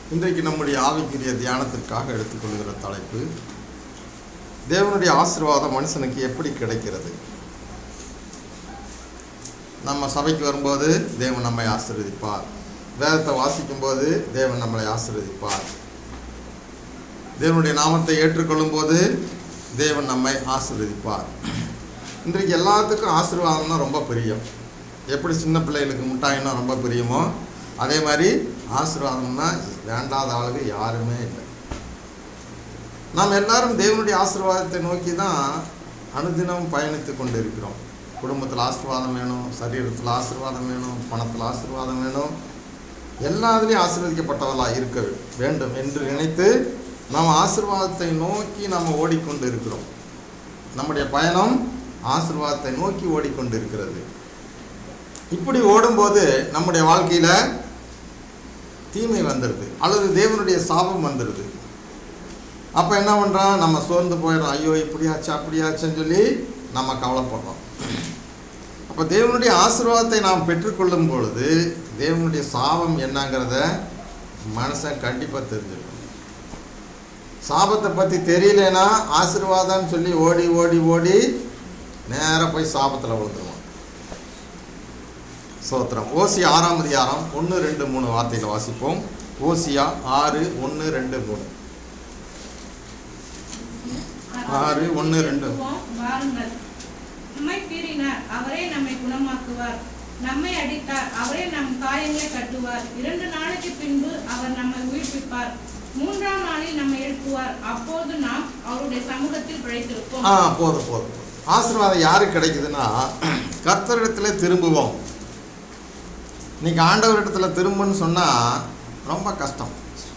இன்றைக்கு நம்முடைய ஆவிக்குரிய தியானத்திற்காக எடுத்துக்கொள்கிற தலைப்பு தேவனுடைய ஆசீர்வாதம் மனுஷனுக்கு எப்படி கிடைக்கிறது நம்ம சபைக்கு வரும்போது தேவன் நம்மை ஆசீர்வதிப்பார் வேதத்தை வாசிக்கும்போது தேவன் நம்மளை ஆசீர்வதிப்பார் தேவனுடைய நாமத்தை ஏற்றுக்கொள்ளும் போது தேவன் நம்மை ஆசீர்வதிப்பார் இன்றைக்கு எல்லாத்துக்கும் ஆசீர்வாதம்னா ரொம்ப பிரியம் எப்படி சின்ன பிள்ளைகளுக்கு மிட்டாயின்னா ரொம்ப பிரியமோ அதே மாதிரி ஆசீர்வாதம்னா வேண்டாத ஆளுங்க யாருமே இல்லை நாம் எல்லாரும் தேவனுடைய ஆசீர்வாதத்தை நோக்கி தான் அனுதினம் பயணித்து கொண்டு இருக்கிறோம் குடும்பத்தில் ஆசீர்வாதம் வேணும் சரீரத்தில் ஆசீர்வாதம் வேணும் பணத்தில் ஆசீர்வாதம் வேணும் எல்லாத்துலேயும் ஆசீர்வதிக்கப்பட்டவர்களாக இருக்க வேண்டும் என்று நினைத்து நாம் ஆசீர்வாதத்தை நோக்கி நாம் ஓடிக்கொண்டு இருக்கிறோம் நம்முடைய பயணம் ஆசீர்வாதத்தை நோக்கி ஓடிக்கொண்டு இருக்கிறது இப்படி ஓடும்போது நம்முடைய வாழ்க்கையில் தீமை வந்துடுது அல்லது தேவனுடைய சாபம் வந்துடுது அப்போ என்ன பண்ணுறோம் நம்ம சோர்ந்து போயிடும் ஐயோ இப்படியாச்சு அப்படியாச்சுன்னு சொல்லி நம்ம கவலைப்படுறோம் அப்போ தேவனுடைய ஆசீர்வாதத்தை நாம் பெற்றுக்கொள்ளும் பொழுது தேவனுடைய சாபம் என்னங்கிறத மனுஷன் கண்டிப்பாக தெரிஞ்சிருக்கும் சாபத்தை பற்றி தெரியலனா ஆசீர்வாதம்னு சொல்லி ஓடி ஓடி ஓடி நேராக போய் சாபத்தில் விழுந்துருவான் சோத்திரம் ஓசி ஆறாம் அதிகாரம் ஒன்று ரெண்டு மூணு வார்த்தைகளை வாசிப்போம் ஓசியா ஆறு ஒன்று ரெண்டு மூணு ஆறு, ஒண்ணு, ரெண்டு. வாருங்கள் நம்மை பீறினார் அவரே நம்மை குணமாக்குவார் நம்மை அடித்தார் அவரே நம் காயங்களை கட்டுவார் இரண்டு நாளைக்கு பின்பு அவர் நம்மை உயிர்ப்பிப்பார் மூன்றாம் நாளில் நம்மை எழுப்புவார் அப்போது நாம் அவருடைய சமூகத்தில் பிழைத்திருப்போம் ஆ போதும் போதும் ஆசீர்வாதம் யாருக்கு கிடைக்குதுன்னா கர்த்தரிடத்துல திரும்புவோம் இன்னைக்கு ஆண்டவரிடத்துல திரும்புன்னு சொன்னால் ரொம்ப கஷ்டம்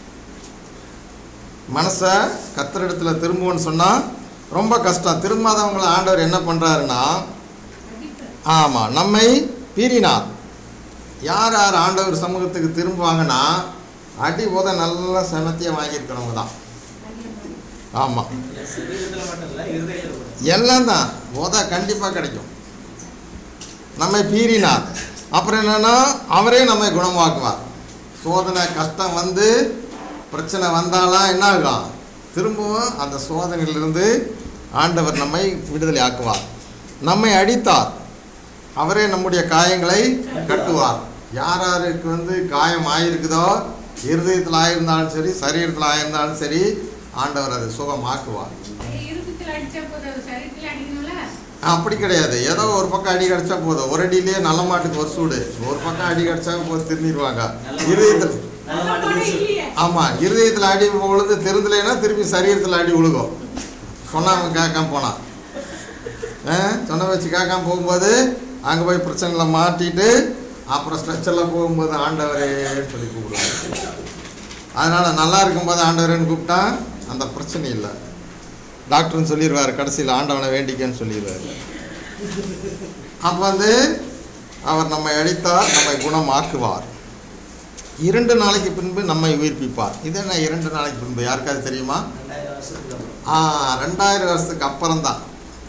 மனசை கர்த்தரிடத்துல திரும்புவோன்னு சொன்னால் ரொம்ப கஷ்டம் திரும்பாதவங்களை ஆண்டவர் என்ன பண்ணுறாருன்னா அடித்தார். ஆமாம் நம்மை பீறினார் யார் யார் ஆண்டவர் சமூகத்துக்கு திரும்புவாங்கன்னா அடி உத நல்லா செமத்தியாக வாங்கியிருக்கிறவங்க தான் ஆமாம் சரீரத்துல மட்டும் இல்ல இருதயத்துல கூட எல்லாம் தான் உத கண்டிப்பாக கிடைக்கும் நம்மை பீறினார் அப்புறம் என்னன்னா அவரே நம்மை குணமாக்குவார் சோதனை கஷ்டம் வந்து பிரச்சனை வந்தாலாம் என்ன ஆகும் திரும்பவும் அந்த சோதனையிலிருந்து ஆண்டவர் நம்மை விடுதலை ஆக்குவார் நம்மை அடித்தார் அவரே நம்முடைய காயங்களை கட்டுவார் யார் யாருக்கு வந்து காயம் ஆயிருக்குதோ இருதயத்தில் ஆயிருந்தாலும் சரி சரீரத்தில் ஆயிருந்தாலும் சரி ஆண்டவர் அதை சுகமாக்குவார் இருதயத்தில் அடிச்சா போதும் அது சரீரத்தில் அடிக்கணும்ல அப்படி கிடையாது ஏதோ ஒரு பக்கம் அடி கிடச்சா போதும் ஒரு அடியிலேயே நல்ல மாட்டுக்கு ஒரு சூடு ஒரு பக்கம் அடி கிடச்சா போது திரும்பிடுவாங்க இருதயத்தில் நல்ல நல்ல மாட்டு படம் வீசு. இல்லையே ஆமாம் இருதயத்தில் அடி பொழுது திருந்தலைன்னா திருப்பி சரீரத்தில் அடி விழுகும் சொன்னாங்க கேட்காம போனான் ஆ, சொன்ன வச்சு கேட்காம போகும்போது அங்கே போய் பிரச்சனையில் மாட்டிட்டு அப்புறம் ஸ்ட்ரெச்சரில் போகும்போது ஆண்டவரே சொல்லி கூப்பிடுவாங்க அதனால் நல்லா இருக்கும்போது ஆண்டவரேன்னு கூப்பிட்டா அந்த பிரச்சனை இல்லை டாக்டர்னு சொல்லிடுவார் கடைசியில் ஆண்டவனை வேண்டிக்கன்னு சொல்லிடுவார் அப்போ வந்து அவர் நம்மை அடித்தார் நம்மை குணமாக்குவார் இரண்டு நாளைக்கு பின்பு நம்மை உயிர்ப்பிப்பார் இது என்ன இரண்டு நாளைக்கு பின்பு யாருக்காவது தெரியுமா ரெண்டாயிரம் வருஷத்துக்கு அப்புறம். ஆ ரெண்டாயிரம் வருஷத்துக்கு அப்புறம் தான்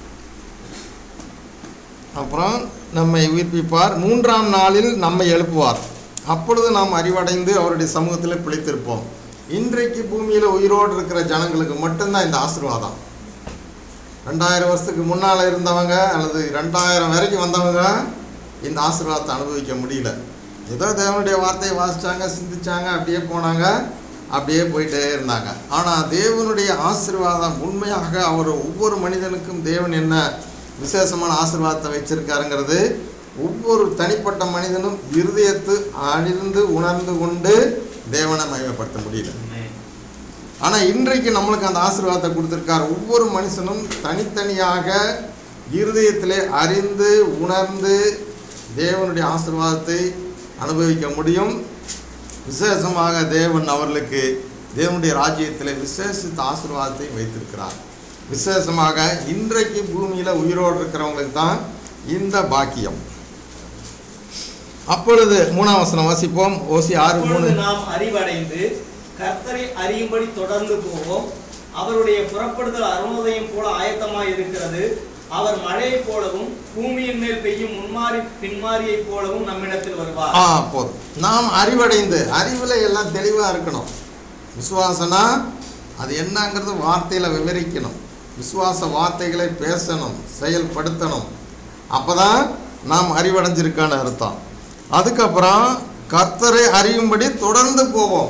அப்புறம் நம்மை உயிர்ப்பிப்பார் மூன்றாம் நாளில் நம்மை எழுப்புவார் அப்பொழுது நாம் அறிவடைந்து அவருடைய சமூகத்தில் பிழைத்திருப்போம் இன்றைக்கு பூமியில் உயிரோடு இருக்கிற ஜனங்களுக்கு மட்டும்தான் இந்த ஆசீர்வாதம் ரெண்டாயிரம் வருஷத்துக்கு முன்னால் இருந்தவங்க அல்லது ரெண்டாயிரம் வரைக்கும் வந்தவங்க இந்த ஆசீர்வாதத்தை அனுபவிக்க முடியல ஏதோ தேவனுடைய வார்த்தையை வாசிச்சாங்க சிந்திச்சாங்க அப்படியே போனாங்க அப்படியே போயிட்டே இருந்தாங்க ஆனால் தேவனுடைய ஆசீர்வாதம் உண்மையாக அவர் ஒவ்வொரு மனிதனுக்கும் தேவன் என்ன விசேஷமான ஆசீர்வாதத்தை வச்சிருக்காருங்கிறது ஒவ்வொரு தனிப்பட்ட மனிதனும் இருதயத்து அணிந்து உணர்ந்து கொண்டு தேவனை மகிமைப்படுத்த முடியல ஆனால் இன்றைக்கு நம்மளுக்கு அந்த ஆசீர்வாதத்தை கொடுத்துருக்கார் ஒவ்வொரு மனுஷனும் தனித்தனியாக இருதயத்திலே அறிந்து உணர்ந்து தேவனுடைய ஆசீர்வாதத்தை அனுபவிக்க முடியும் விசேஷமாக தேவன் அவர்களுக்கு தேவனுடைய ராஜ்யத்தில் விசேஷித்த ஆசீர்வாதத்தை வைத்திருக்கிறார் விசேஷமாக இன்றைக்கு பூமியில் உயிரோடு இருக்கிறவங்களுக்கு தான் இந்த பாக்கியம் அப்பொழுது மூணாம் வசனம் வாசிப்போம் ஓசி ஆறு மூணு அப்பொழுது நாம் அறிவடைந்து கர்த்தரை அறியும்படி தொடர்ந்து போவோம் அவருடைய புறப்படுதல் அருணோதயம் போல ஆயத்தமாய் இருக்கிறது அவர் மழையைப் போலவும் பூமியின் மேல் பெய்யும் முன்மாறி பின்மாரியைப் போலவும் நம்மிடத்தில் வருவார் ஆ போதும் நாம் அறிவடைந்து அறிவில் எல்லாம் தெளிவாக இருக்கணும் விசுவாசனா அது என்னங்கிறது வார்த்தையில் விவரிக்கணும் விசுவாச வார்த்தைகளை பேசணும் செயல்படுத்தணும் அப்போ தான் நாம் அறிவடைஞ்சிருக்கான்னு அர்த்தம் அதுக்கப்புறம் கர்த்தரை அறியும்படி தொடர்ந்து போவோம்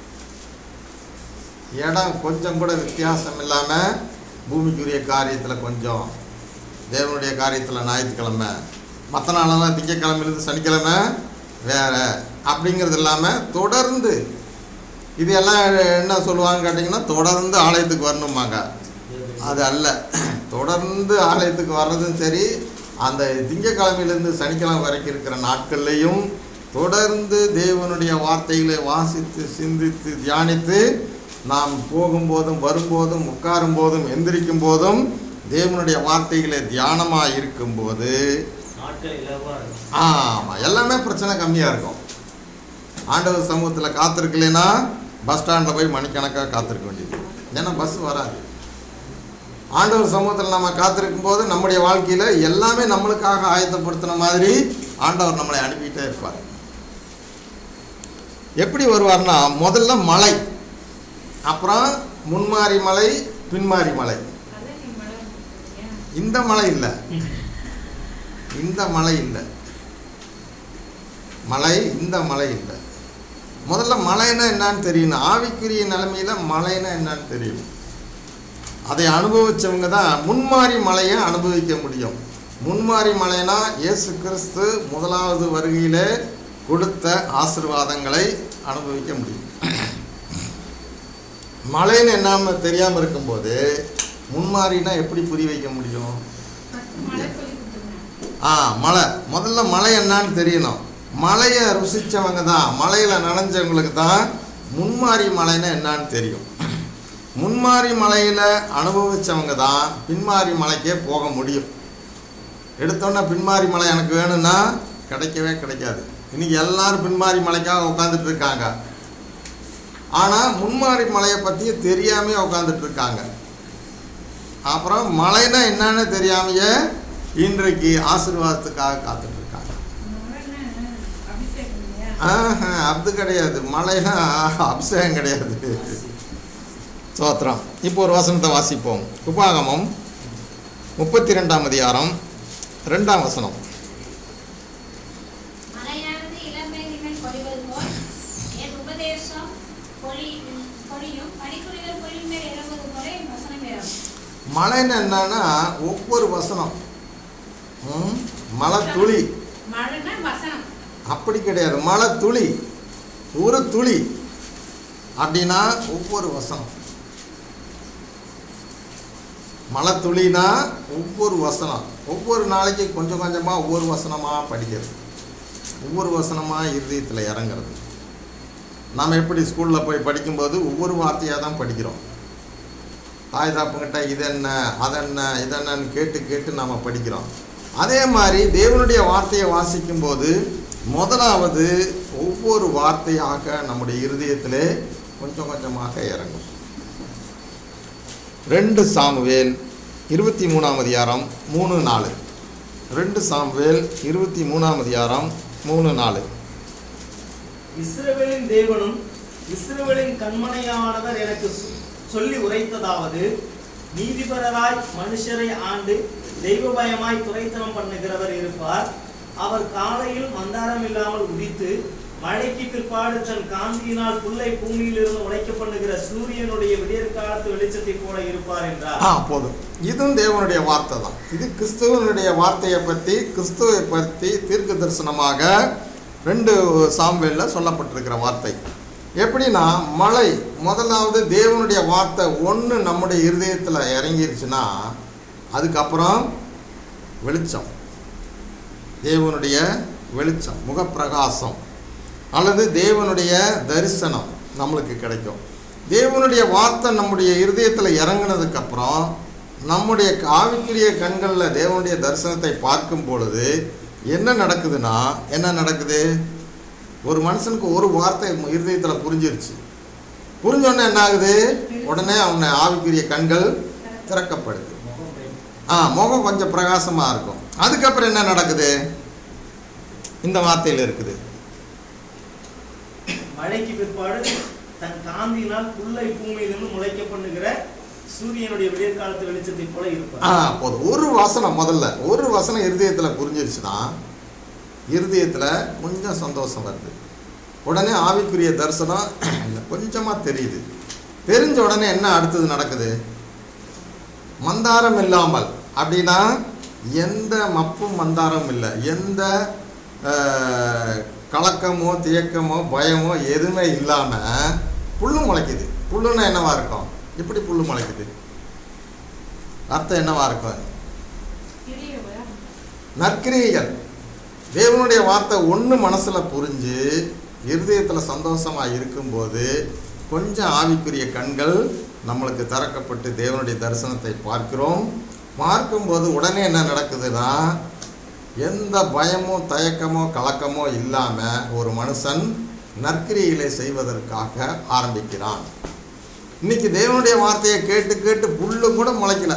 இடம் கொஞ்சம் கூட வித்தியாசம் இல்லாமல் பூமிக்குரிய காரியத்தில் கொஞ்சம் தேவனுடைய காரியத்தில் ஞாயிற்றுக்கிழமை மற்ற நாளெல்லாம் திங்கக்கிழமையிலேருந்து சனிக்கிழமை வேற அப்படிங்கிறது இல்லாமல் தொடர்ந்து இது எல்லாம் என்ன சொல்லுவாங்க கேட்டிங்கன்னா தொடர்ந்து ஆலயத்துக்கு வரணுமாங்க அது அல்ல தொடர்ந்து ஆலயத்துக்கு வர்றதும் சரி அந்த திங்கக்கிழமையிலேருந்து சனிக்கிழமை வரைக்கும் இருக்கிற நாட்கள்லையும் தொடர்ந்து தேவனுடைய வார்த்தைகளை வாசித்து சிந்தித்து தியானித்து நாம் போகும்போதும் வரும்போதும் உட்காரும் போதும் எந்திரிக்கும் போதும் தேவனுடைய வார்த்தைகளை தியானமாக இருக்கும்போது நாட்கள் இலவா இருக்கும் ஆமாம் எல்லாமே பிரச்சனை கம்மியாக இருக்கும் ஆண்டவர் சமூகத்தில் காத்திருக்கலைன்னா பஸ் ஸ்டாண்டில் போய் மணிக்கணக்காக காத்திருக்க வேண்டியது ஏன்னா பஸ் வராது ஆண்டவர் சமூகத்தில் நம்ம காத்திருக்கும் போது நம்முடைய வாழ்க்கையில் எல்லாமே நம்மளுக்காக ஆயத்தப்படுத்தின மாதிரி ஆண்டவர் நம்மளை அனுப்பிட்டே இருப்பார் எப்படி வருவார்னா முதல்ல மலை அப்புறம் முன்மாரி மலை பின்மாரி மலை அதை நீ மழை கொடுக்குறியா? இந்த மலை இல்லை இந்த மலை இல்லை மலை இந்த மலை இல்லை முதல்ல மலைன்னா என்னன்னு தெரியணும் ஆவிக்குரிய நிலைமையில மலைன்னா என்னன்னு தெரியும் அதை அனுபவிச்சவங்க தான் முன்மாரி மலையை அனுபவிக்க முடியும் முன்மாரி மலைனா இயேசு கிறிஸ்து முதலாவது வருகையிலே கொடுத்த ஆசீர்வாதங்களை அனுபவிக்க முடியும் மலைன்னு என்னாம தெரியாமல் இருக்கும்போது முன்மாரினா எப்படி புரிய வைக்க முடியும் First மழை சொல்லி கொடுத்துருங்க. ஆ மலை முதல்ல மலை என்னன்னு தெரியணும் மலையை ருசிச்சவங்க தான் மலையில் நனைஞ்சவங்களுக்கு தான் முன்மாரி மலைன்னா என்னன்னு தெரியும் முன்மாரி மலையில் அனுபவிச்சவங்க தான் பின்மாரி மலைக்கே போக முடியும் எடுத்தோன்னே பின்மாரி மலை எனக்கு வேணும்னா கிடைக்கவே கிடைக்காது இன்னைக்கு எல்லாரும் பின்மாரி மலைக்காக உட்காந்துட்டு இருக்காங்க ஆனால் முன்மாரி மலையை பற்றியே தெரியாமே உட்காந்துட்டு இருக்காங்க அப்புறம் மலைனா என்னன்னு தெரியாமையே இன்றைக்கு ஆசீர்வாதத்துக்காக காத்துட்டு இருக்காங்க மழைன்னா அபிஷேகம் இல்லையா? ஆஹா, அது கிடையாது மலைனா அபிஷேகம் கிடையாது சோத்திரம் இப்போ ஒரு வசனத்தை வாசிப்போம் உபாகமம் முப்பத்தி ரெண்டாம் அதிகாரம் ரெண்டாம் வசனம் மலையானது இளம்பெண்ணின் பொழிவது போல் என் உபதேசம் பொழி பொழியும் பனிக்குறிகள் பொழியும் மேல் இறங்குவது போல என் வசனம் இறங்கும் மலைன்னு என்னன்னா ஒவ்வொரு வசனம் ம், மலை துளி மழைன்னா வசனம் அப்படி கிடையாது மலை துளி ஒரு துளி அப்படின்னா ஒவ்வொரு வசனம் மலை துளினா ஒவ்வொரு வசனம் ஒவ்வொரு நாளைக்கு கொஞ்சம் கொஞ்சமாக ஒவ்வொரு வசனமாக படிக்கிறது ஒவ்வொரு வசனமாக இருதயத்தில் இறங்குறது நாம் எப்படி ஸ்கூலில் போய் படிக்கும்போது ஒவ்வொரு வார்த்தையாக தான் படிக்கிறோம் தாய் தாப்புங்கிட்ட இது என்ன அதென்ன இதென்னன்னு கேட்டு கேட்டு நாம் படிக்கிறோம் அதே மாதிரி தேவனுடைய வார்த்தையை வாசிக்கும்போது முதலாவது ஒவ்வொரு வார்த்தையாக நம்முடைய இருதயத்திலே கொஞ்சம் கொஞ்சமாக இறங்கும் ரெண்டு சாமுவேல் இருபத்தி மூணாம் அதிகாரம் மூணு நாலு ரெண்டு சாமுவேல் இருபத்தி மூணாம் அதிகாரம் மூணு நாலு இஸ்ரவேலின் தேவனும் இஸ்ரவேலின் கண்மனையானவர் எனக்கு சொ- சொல்லி உரைத்ததாவது நீதிபரராய் மனுஷரை ஆண்டு தெய்வ பயமாய் துரைத்தனம் பண்ணுகிறவர் இருப்பார் அவர் காலையில் மந்தாரம் இல்லாமல் உதித்து மழைக்கு பிற்பாடு தன் காந்தியினால் புல்லை பூமியிலிருந்து உடைக்க பண்ணுகிற சூரியனுடைய விடியற்காலத்து வெளிச்சத்தை போல இருப்பார் என்றார் ஆ போதும் இதுவும் தேவனுடைய வார்த்தை தான் இது கிறிஸ்துவனுடைய வார்த்தையை பற்றி கிறிஸ்துவை பற்றி தீர்க்க தரிசனமாக ரெண்டு சாம்வேலில் சொல்லப்பட்டிருக்கிற வார்த்தை எப்படின்னா மழை முதலாவது தேவனுடைய வார்த்தை ஒன்று நம்முடைய இருதயத்தில் இறங்கிருச்சுன்னா அதுக்கப்புறம் வெளிச்சம் தேவனுடைய வெளிச்சம் முகப்பிரகாசம் அல்லது தேவனுடைய தரிசனம் நம்மளுக்கு கிடைக்கும் தேவனுடைய வார்த்தை நம்முடைய இருதயத்தில் இறங்குனதுக்கப்புறம் நம்முடைய ஆவிக்குரிய கண்களில் தேவனுடைய தரிசனத்தை பார்க்கும் பொழுது என்ன நடக்குதுன்னா என்ன நடக்குது ஒரு மனுஷனுக்கு ஒரு வார்த்தை இருதயத்தில் புரிஞ்சிருச்சு புரிஞ்சோடனே என்ன ஆகுது உடனே அவனை ஆவிக்குரிய கண்கள் திறக்கப்படுது முகம் பயம். ஆ முகம் கொஞ்சம் பிரகாசமாக இருக்கும் அதுக்கப்புறம் என்ன நடக்குது இந்த வார்த்தையில் இருக்குது மழைக்கு பிற்பாடு தன் காந்தியினால் புல்லை பூமியிலிருந்து முளைக்க பண்ணுகிற சூரியனுடைய விடியற்காலத்து வெளிச்சத்தை போல ஆ இருப்பார் போதும் ஒரு வசனம் முதல்ல ஒரு வசனம் இருதயத்தில் புரிஞ்சிருச்சுன்னா இருதயத்தில் கொஞ்சம் சந்தோஷம் வருது உடனே ஆவிக்குரிய தரிசனம் கொஞ்சமாக தெரியுது தெரிஞ்ச உடனே என்ன அடுத்தது நடக்குது மந்தாரம் இல்லாமல் அப்படின்னா எந்த மப்பும் மந்தாரம் இல்லை எந்த அஹ், கலக்கமோ தியக்கமோ பயமோ எதுவுமே இல்லாமல் புல்லு முளைக்குது புல்லுன்னா என்னவா இருக்கும் எப்படி புல்லு முளைக்குது அர்த்தம் என்னவா இருக்கும் கிரியையா? நற்கிரியைகள் தேவனுடைய வார்த்தை ஒன்று மனசில் புரிஞ்சு இருதயத்தில் சந்தோஷமாக இருக்கும்போது கொஞ்சம் ஆவிக்குரிய கண்கள் நம்மளுக்கு திறக்கப்பட்டு தேவனுடைய தரிசனத்தை பார்க்கிறோம் பார்க்கும்போது உடனே என்ன நடக்குதுன்னா எந்த பயமோ தயக்கமோ கலக்கமோ இல்லாமல் ஒரு மனுஷன் நற்கிரிகளை செய்வதற்காக ஆரம்பிக்கிறான் இன்னைக்கு தேவனுடைய வார்த்தையை கேட்டு கேட்டு புல்லு கூட முளைக்கல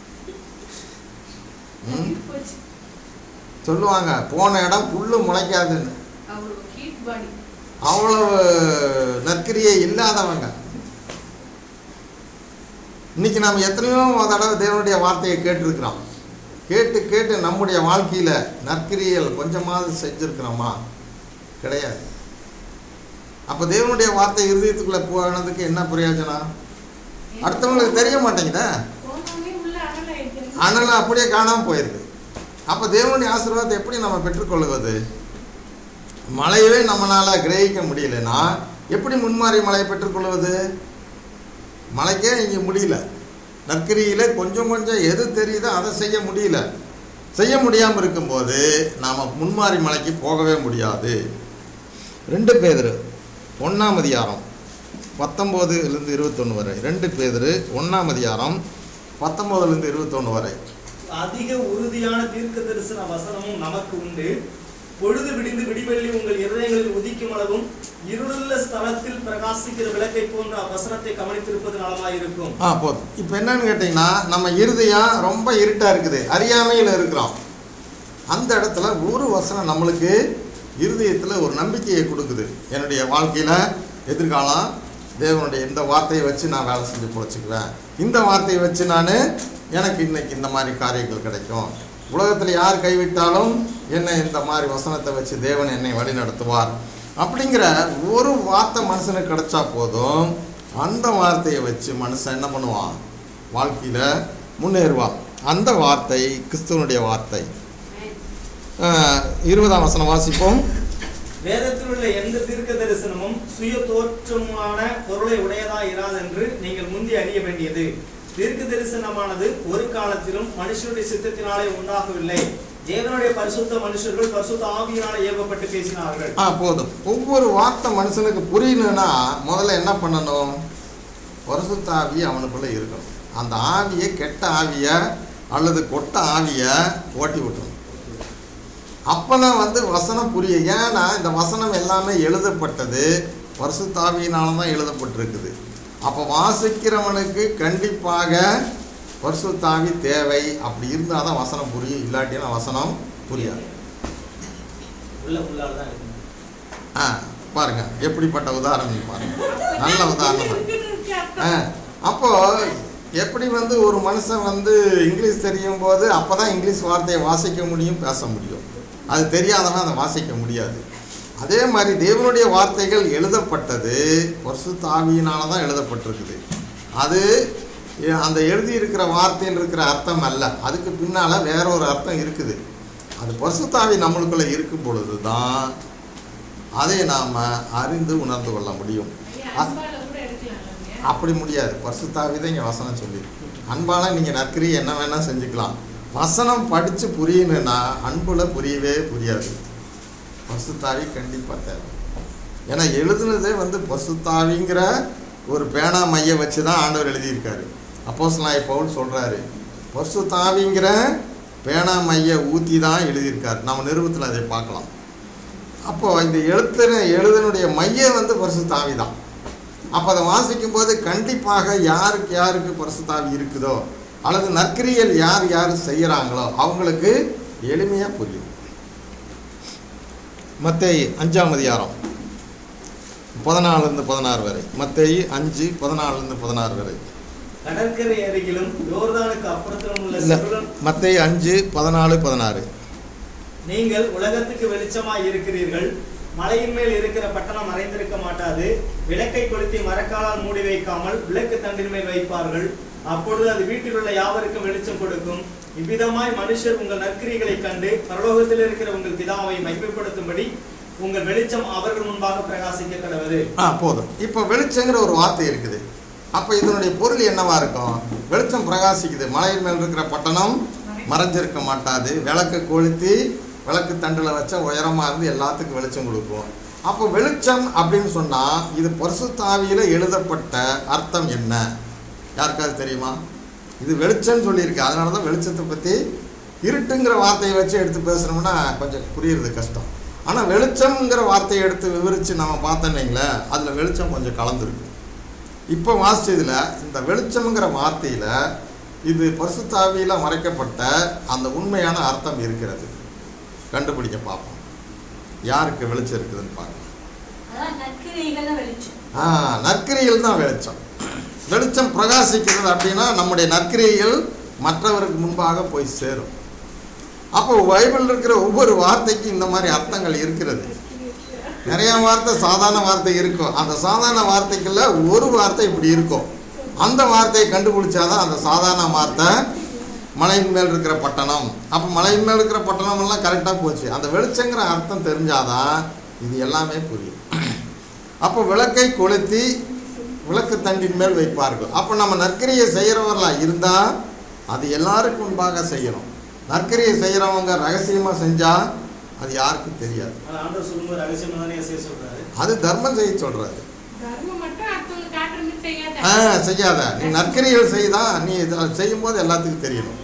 ம் போச்சு. சொல்லுவாங்க போன இடம் புல்லு முளைக்காதுன்னு அவ்வளவு heat body. அவ்வளவு நற்கிரியை இல்லாதவங்க இன்னைக்கு நாம் எத்தனையோ தடவை தேவனுடைய வார்த்தையை கேட்டிருக்கிறோம் கேட்டு கேட்டு நம்முடைய வாழ்க்கையில் நற்கிரியல் கொஞ்சமாவது செஞ்சுருக்கிறோமா கிடையாது அப்போ தேவனுடைய வார்த்தை இருதயத்துக்குள்ளே போனதுக்கு என்ன பிரயோஜனம் அடுத்தவங்களுக்கு தெரிய மாட்டேங்குதா போனோடனே உள்ள அனலாயிடுது. அனல் அப்படியே காணாமல் போயிருக்கு அப்போ தேவனுடைய ஆசீர்வாதத்தை எப்படி நம்ம பெற்றுக்கொள்வது மழையவே நம்மளால் கிரகிக்க முடியலன்னா எப்படி முன்மாறி மழையை பெற்றுக்கொள்வது மழைக்கே இங்கே முடியல நற்கிரியில் கொஞ்சம் கொஞ்சம் எது தெரியுதோ அதை செய்ய முடியல செய்ய முடியாமல் இருக்கும்போது நாம் முன்மாறி மலைக்கு போகவே முடியாது ரெண்டு பேர் ஒன்றாம் அதிகாரம் பத்தொம்போதுலேருந்து இருபத்தொன்று வரை ரெண்டு பேர் ஒன்றாம் அதிகாரம் பத்தொம்போதுலேருந்து இருபத்தொன்று வரை அதிக உறுதியான தீர்க்க தரிசன வசனமும் நமக்கு உண்டு பொழுது விடிந்து விடிவெள்ளி உங்கள் இருதயங்களில் உதிக்கும் அளவும் இருளுள்ள ஸ்தலத்தில் பிரகாசிக்கிற விளக்கை போன்ற வசனத்தை கவனித்திருப்பது நலமாயிருக்கும் ஆ போதும் இப்போ என்னன்னு கேட்டிங்கன்னா நம்ம இருதயம் ரொம்ப இருட்டாக இருக்குது அறியாமையில் இருக்கிறோம் அந்த இடத்துல ஒரு வசனம் நம்மளுக்கு இருதயத்தில் ஒரு நம்பிக்கையை கொடுக்குது என்னுடைய வாழ்க்கையில் எதிர்காலம் தேவனுடைய இந்த வார்த்தையை வச்சு நான் வேலை செஞ்சு பொழைச்சிக்குவேன் இந்த வார்த்தையை வச்சு நான் எனக்கு இன்னைக்கு இந்த மாதிரி காரியங்கள் கிடைக்கும் உலகத்தில் யார் கைவிட்டாலும் என்னை இந்த மாதிரி வசனத்தை வச்சு தேவன் என்னை வழி நடத்துவார் அப்படிங்கிற ஒரு வார்த்தை மனுஷனுக்கு கிடைச்சா போதும் அந்த வார்த்தையை வச்சு மனுஷன் என்ன பண்ணுவான் வாழ்க்கையில் முன்னேறுவான் அந்த வார்த்தை கிறிஸ்துவனுடைய வார்த்தை ஆஹ், இருபதாம் வசனம் வாசிப்போம் வேதத்தில் உள்ள எந்த தீர்க்க தரிசனமும் சுய தோற்றமான பொருளை உடையதா இராதென்று நீங்கள் முந்தி அறிய வேண்டியது தீர்க்க தரிசனமானது ஒரு காலத்திலும் மனுஷனுடைய சித்தத்தினாலே உண்டாகவில்லை தேவனுடைய பரிசுத்த மனுஷர்கள் பரிசுத்த ஆவியினாலே ஏவப்பட்டு பேசினார்கள் ஆ போதும் ஒவ்வொரு வார்த்தை மனுஷனுக்கு புரியணும்னா முதல்ல என்ன பண்ணணும் பரிசுத்த ஆவி அவனுக்குள்ளே இருக்கணும் அந்த ஆவியை கெட்ட ஆவியை அல்லது கொட்ட ஆவியை ஓட்டி விட்டுரும் அப்போ தான் வந்து வசனம் புரியும் ஏன்னா இந்த வசனம் எல்லாமே எழுதப்பட்டது பரிசுத்தாவியினால தான் எழுதப்பட்டிருக்குது அப்போ வாசிக்கிறவனுக்கு கண்டிப்பாக பரிசுத்தாவி தேவை அப்படி இருந்தால் தான் வசனம் புரியும் இல்லாட்டினா வசனம் புரியாது உள்ள உள்ளால தான் இருக்கு ஆ பாருங்க எப்படிப்பட்ட உதாரணம் பாருங்க நல்ல உதாரணம் இருக்குன்னு இருக்கு ஆ அர்த்தம். அப்போ எப்படி வந்து ஒரு மனுஷன் வந்து இங்கிலீஷ் தெரியும் போது அப்போ தான் இங்கிலீஷ் வார்த்தையை வாசிக்க முடியும் பேச முடியும் அது தெரியாதவன் அதை வாசிக்க முடியாது அதே மாதிரி தேவனுடைய வார்த்தைகள் எழுதப்பட்டது பரிசுத்த ஆவியினால தான் எழுதப்பட்டிருக்குது அது எ- அந்த எழுதியிருக்கிற வார்த்தையில் இருக்கிற அர்த்தம் அல்ல அதுக்கு பின்னால் வேற ஒரு அர்த்தம் இருக்குது அது பரிசுத்தாவி நம்மளுக்குள்ளே இருக்கும் பொழுது தான் அதை நாம் அறிந்து உணர்ந்து கொள்ள முடியும் ஐயா, அ- அன்பால கூட எடுக்கலாம்லங்க. அப்படி முடியாது பரிசுத்தாவி தான் இங்கே வசனம் சொல்லி அன்பால நீங்கள் நற்கரி என்ன வேணால் செஞ்சுக்கலாம் வசனம் படித்து புரியணும்னா அன்புல புரியவே புரியாது பரிசுத்தாவி கண்டிப்பாக தேவை ஏன்னா எழுதுனதே வந்து பரிசுத்தாவிங்கிற ஒரு பேனா மைய வச்சு தான் ஆண்டவர் எழுதியிருக்காரு அப்போஸ் நான் பவுல் சொல்கிறாரு பரிசுத்தாவிங்கிற பேனா மைய ஊற்றி தான் எழுதியிருக்காரு நம்ம நிருபத்தில் அதை பார்க்கலாம் அப்போ இந்த எழுத்துன எழுதனுடைய மையம் வந்து பரிசுத்தாவி தான் அப்போ அதை வாசிக்கும் போது கண்டிப்பாக யாருக்கு யாருக்கு பரிசுத்தாவி இருக்குதோ அல்லது நற்கிரியல் யார் யார் செய்கிறாங்களோ அவங்களுக்கு எளிமையாக புரியும் மத்தேயு அஞ்சாம் அதிகாரம் பதினாலுலேருந்து பதினாறு வரை மத்தேயு அஞ்சு பதினாலுலேருந்து பதினாறு வரை கடற்கரை அருகிலும் யோர்தானுக்கு அப்புறத்திலும் உள்ள இல்லை செபுலோன் மத்தேயு அஞ்சு பதினாலு பதினாறு நீங்கள் உலகத்துக்கு வெளிச்சமாய் இருக்கிறீர்கள் மலையின் மேல் இருக்கிற பட்டணம் மறைந்திருக்க மாட்டாது விளக்கை கொளுத்தி மரக்காலால் மூடி வைக்காமல் விளக்கு தண்டின் மேல் வைப்பார்கள் அப்பொழுது அது வீட்டில் உள்ள யாவருக்கும் வெளிச்சம் கொடுக்கும் இவ்விதமாய் மனுஷர் உங்கள் நற்கிரிகளை கண்டு பரலோகத்தில் இருக்கிற உங்கள் பிதாவை மகிமைப்படுத்தும்படி உங்கள் வெளிச்சம் அவர்கள் முன்பாக பிரகாசிக்க கடவுது ஆ போதும் இப்போ வெளிச்சங்கிற ஒரு வார்த்தை இருக்குது அப்போ இதனுடைய பொருள் என்னவா இருக்கும் வெளிச்சம் பிரகாசிக்குது மலையின் மேல் இருக்கிற பட்டணம் மறைஞ்சிருக்க மாட்டாது விளக்கு கொளுத்தி விளக்கு தண்டில் வச்சா உயரமாக இருந்து எல்லாத்துக்கும் வெளிச்சம் கொடுக்கும் அப்போ வெளிச்சம் அப்படின்னு சொன்னால் இது பரிசுத்தாவியில் எழுதப்பட்ட அர்த்தம் என்ன யாருக்காவது தெரியுமா இது வெளிச்சம்னு சொல்லியிருக்கு அதனால தான் வெளிச்சத்தை பற்றி இருட்டுங்கிற வார்த்தையை வச்சு எடுத்து பேசுகிறோம்னா கொஞ்சம் புரியுறது கஷ்டம் ஆனால் வெளிச்சம்ங்கிற வார்த்தையை எடுத்து விவரித்து நம்ம பார்த்தோன்னீங்களே அதில் வெளிச்சம் கொஞ்சம் கலந்துருக்கு இப்போ வாசிச்சதில் இந்த வெளிச்சம்ங்கிற வார்த்தையில் இது பரிசுத்தாவியில் மறைக்கப்பட்ட அந்த உண்மையான அர்த்தம் இருக்கிறது கண்டுபிடிக்க பார்ப்போம் யாருக்கு வெளிச்சம் இருக்குதுன்னு பார்க்கலாம் அதான் நற்கிரியைகள் தான் வெளிச்சம் ஆ நற்கிரியில் தான் வெளிச்சம் வெளிச்சம் பிரகாசிக்கிறது அப்படின்னா நம்முடைய நற்கிரியைகள் மற்றவருக்கு முன்பாக போய் சேரும் அப்போ பைபிள் இருக்கிற ஒவ்வொரு வார்த்தைக்கும் இந்த மாதிரி அர்த்தங்கள் இருக்கிறது நிறைய வார்த்தை சாதாரண வார்த்தை இருக்கும் அந்த சாதாரண வார்த்தைக்குள்ள ஒரு வார்த்தை இப்படி இருக்கும் அந்த வார்த்தையை கண்டுபிடிச்சாதான் அந்த சாதாரண வார்த்தை மலையின் மேல் இருக்கிற பட்டணம் அப்போ மலையின் மேல் இருக்கிற பட்டணம் எல்லாம் கரெக்டாக போச்சு அந்த வெளிச்சங்கிற அர்த்தம் தெரிஞ்சாதான் இது எல்லாமே புரியும் அப்போ விளக்கை கொளுத்தி விளக்கு தண்டின் மேல் வைப்பார்கள் அப்போ நம்ம நற்கரியை செய்கிறவர்களாக இருந்தால் அது எல்லாருக்கும் முன்பாக செய்யணும் நற்கரியை செய்கிறவங்க ரகசியமாக செஞ்சால் அது யாருக்கும் தெரியாது அது ஆண்டவர் சொல்லும்போது ரகசியமா தானே செய்ய சொல்றாரு அது தர்மம் செய்ய சொல்கிறாரு தர்மம் மட்டும் அடுத்தவங்க காட்டுற மாதிரி செய்யாத ஆ செய்யாத நீ நற்கரிகள் செய்தா நீ இதை செய்யும்போது எல்லாத்துக்கும் தெரியணும்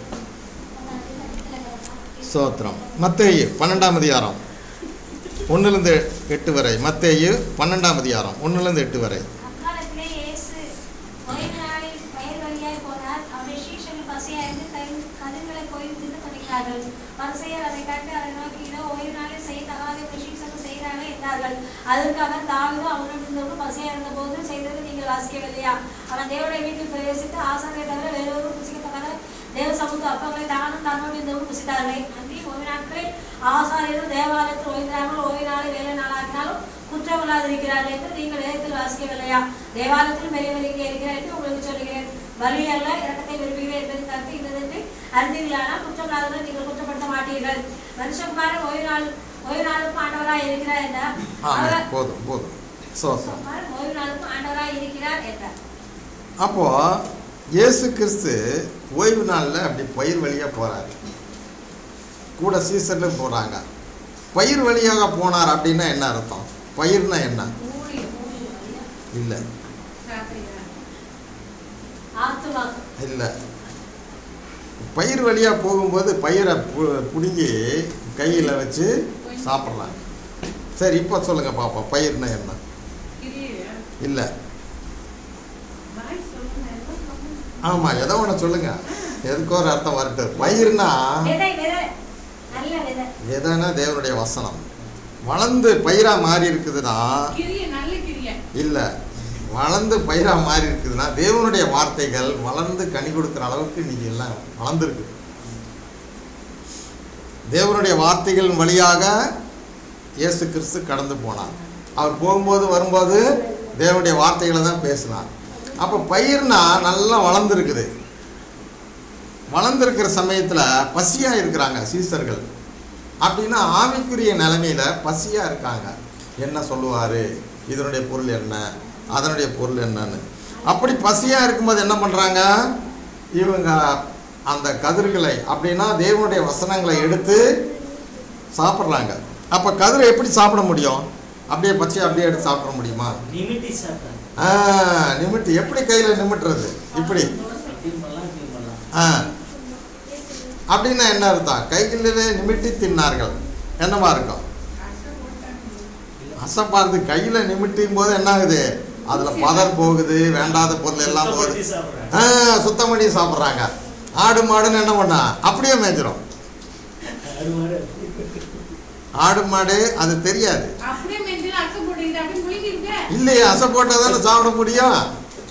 சோத்திரம் மத்தேயு பன்னெண்டாம் அதிகாரம் ஒன்றுலேருந்து எட்டு வரை மத்தேயு பன்னெண்டாம் அதிகாரம் ஒன்றுலேருந்து எட்டு வரை அக்காலத்திலே இயேசு ஓய்வு நாளில் வயல் வழியாய் போனார் அவருடைய சீஷர்கள் பசியாய்ந்து கை கதிர்களை போய் தின்னு கொண்டிருக்கிறார்கள் பரிசெயர் அதை கண்டு அதை நோக்கி இதோ ஓய்வு நாளில் செய்யத்தகாத இந்த சீஷர்கள் செய்கிறார்கள் என்றார்கள் அதற்கு அவர் தாவிதோ அவனுடன் இருந்தவர்கள் பசியா இருந்த போது செய்தது நீங்கள் வாசிக்கவில்லையா அவன் தேவனுடைய வீட்டில் பிரவேசித்து ஆசாரியை தவிர வேறொரு புசிக்கத்தகாத தேவ சமூக அப்பங்களை தானும் தன்னோடு இருந்தவரும் புசித்தார்கள் அன்றி ஓய்வு நாட்களில் ஆசாரியரும் தேவாலயத்தில் ஓய்ந்தார்கள் ஓய்வு நாளை வேலை நாளாக்கினாலும் குற்றமில்லாதிருக்கிறார்கள் என்று நீங்கள் வேதத்தில் வாசிக்கவில்லையா தேவாலயத்தில் பெரிய வெளியே இருக்கிறார் என்று உங்களுக்கு சொல்லுகிறேன் வலி அல்ல இரக்கத்தை விரும்புகிறேன் என்பது கருத்து இன்னதென்று அறிந்தீர்களானால் குற்றமில்லாதவர்கள் நீங்கள் குற்றப்படுத்த மாட்டீர்கள் மனுஷகுமாரன் ஓய்வு நாள் ஓய்வு நாளுக்கும் ஆண்டவராய் இருக்கிறார் என்றார் ஆமாம் அவர் போதும் போதும் சோத்திரம் மனுஷகுமாரன் ஓய்வு நாளுக்கும் ஆண்டவராய் இருக்கிறார் என்றார் அப்போது இயேசு கிறிஸ்து ஓய்வு நாளில் அப்படி பயிர் வழியாக போகிறாரு கூட சீசர்லும் போகிறாங்க பயிர் வழியாக போனார் அப்படின்னா என்ன அர்த்தம் பயிர்னா என்ன ஊழி ஊழி வழியா இல்லை சாப்பிடுறா ஆத்துமாக்கு இல்லை பயிர் வழியாக போகும்போது பயிரை பு- பிடுங்கி கையில் வச்சு சாப்பிட்லாம் சரி இப்போ சொல்லுங்கள் பாப்போம் பயிர்னா என்ன கிரியா இல்லை பாய் சொல்லுங்க ஏதோ சொல்லுங்க. ஆமாம் ஏதோ ஒன்று சொல்லுங்கள் எதுக்கோ ஒரு அர்த்தம் வரட்டும் பயிர்னா விதை விதை நல்ல விதை எதனா தேவனுடைய வசனம் வளர்ந்து பயிராக மாறி இருக்குதுன்னா கிரிய நல்ல கிரிய இல்லை வளர்ந்து பயிராக மாறி இருக்குதுன்னா தேவனுடைய வார்த்தைகள் வளர்ந்து கனி கொடுக்குற அளவுக்கு நீங்கள் எல்லாம் வளர்ந்துருக்கு தேவனுடைய வார்த்தைகள் வழியாக இயேசு கிறிஸ்து கடந்து போனார் அவர் போகும்போது வரும்போது தேவனுடைய வார்த்தைகளை தான் பேசினார் அப்போ பயிர்னா நல்லா வளர்ந்துருக்குது வளர்ந்துருக்கிற சமயத்தில் பசியாக இருக்கிறாங்க சீசர்கள் அப்படின்னா ஆவிக்குரிய நிலைமையில பசியாக இருக்காங்க என்ன சொல்லுவார் இதனுடைய பொருள் என்ன அதனுடைய பொருள் என்னன்னு அப்படி பசியாக இருக்கும்போது என்ன பண்ணுறாங்க இவங்க அந்த கதிர்களை அப்படின்னா தேவனுடைய வசனங்களை எடுத்து சாப்பிட்றாங்க அப்போ கதிரை எப்படி சாப்பிட முடியும் அப்படியே பச்சையை அப்படியே எடுத்து சாப்பிட முடியுமா நிமிட்டி சாப்பிட்டாங்க ஆ நிமிட்டு எப்படி கையில் நிமிட்டுறது இப்படி அப்படி பண்ணலாம் இப்படி பண்ணலாம் ஆ அப்படின்னா என்ன அர்த்தம் கைகளிலே நிமிட்டி தின்னார்கள் என்னவா இருக்கும் அசப்பாருது கையில் நிமிட்டும் போது என்ன ஆகுது அதில் பதர் போகுது வேண்டாத பொருள் எல்லாம் போகுது சுத்தப்படுத்தி சாப்பிடுறாங்க ஆ சுத்தம் பண்ணி சாப்பிட்றாங்க ஆடு மாடுன்னு என்ன பண்ணா அப்படியே மேய்ச்சிரும் அது மாதிரி ஆடு மாடு அது தெரியாது அப்படியே மெஞ்சில அக்கம் போட்டுக்கிட்டு அப்படியே முழுங்கிருக்க இல்லையே அசை போட்டால் தானே சாப்பிட முடியும்